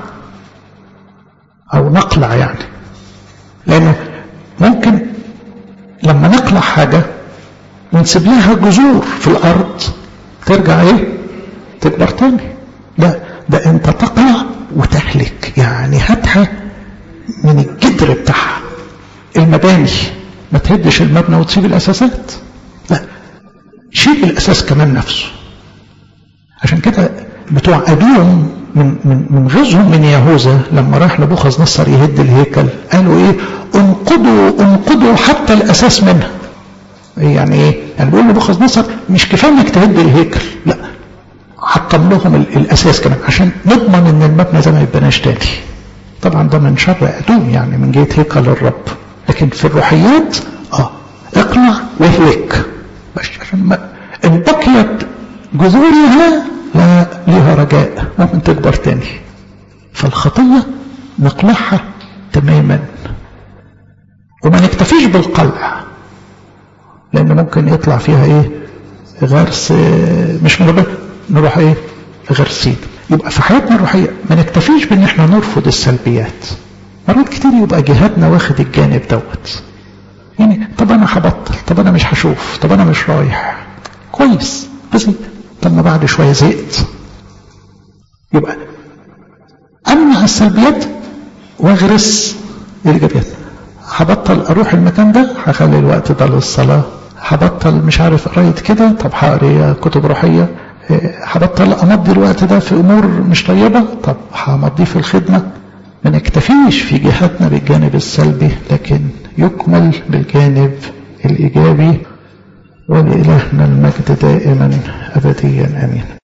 او نقلع يعني لانه ممكن لما نقلع حاجة ونسيب لها جذور في الارض ترجع ايه تكبر تاني لا ده انت تقلع وتهلك يعني هاتها من الجدر بتاعها المباني ما تهدش المبنى وتسيب الاساسات لا شيل الاساس كمان نفسه عشان كده بتوع ادوم من من من غزهم من يهوذا لما راح نبوخذ نصر يهد الهيكل قالوا ايه انقضوا انقضوا حتى الاساس منها يعني ايه يعني بيقول نبوخذ نصر مش كفايه انك تهد الهيكل لا حطم لهم الاساس كمان عشان نضمن ان المبنى ده ما يتبناش تاني طبعا ده من شر ادوم يعني من جهه هيكل الرب لكن في الروحيات اه اقلع واهلك عشان ما ان بقيت جذورها لا لها رجاء ممكن تكبر تاني فالخطية نقلعها تماما وما نكتفيش بالقلع لأن ممكن يطلع فيها ايه غرس مش من نروح ايه غرسين يبقى في حياتنا الروحية ما نكتفيش بان احنا نرفض السلبيات مرات كتير يبقى جهادنا واخد الجانب دوت يعني طب انا هبطل طب انا مش هشوف طب انا مش رايح كويس بس طب ما بعد شويه زهقت يبقى امنع السلبيات واغرس الايجابيات هبطل اروح المكان ده هخلي الوقت ده للصلاه هبطل مش عارف قرايه كده طب هقري كتب روحيه هبطل امضي الوقت ده في امور مش طيبه طب همضيه في الخدمه ما نكتفيش في جهاتنا بالجانب السلبي لكن يكمل بالجانب الايجابي ولإلهنا المجد دائما أبديا آمين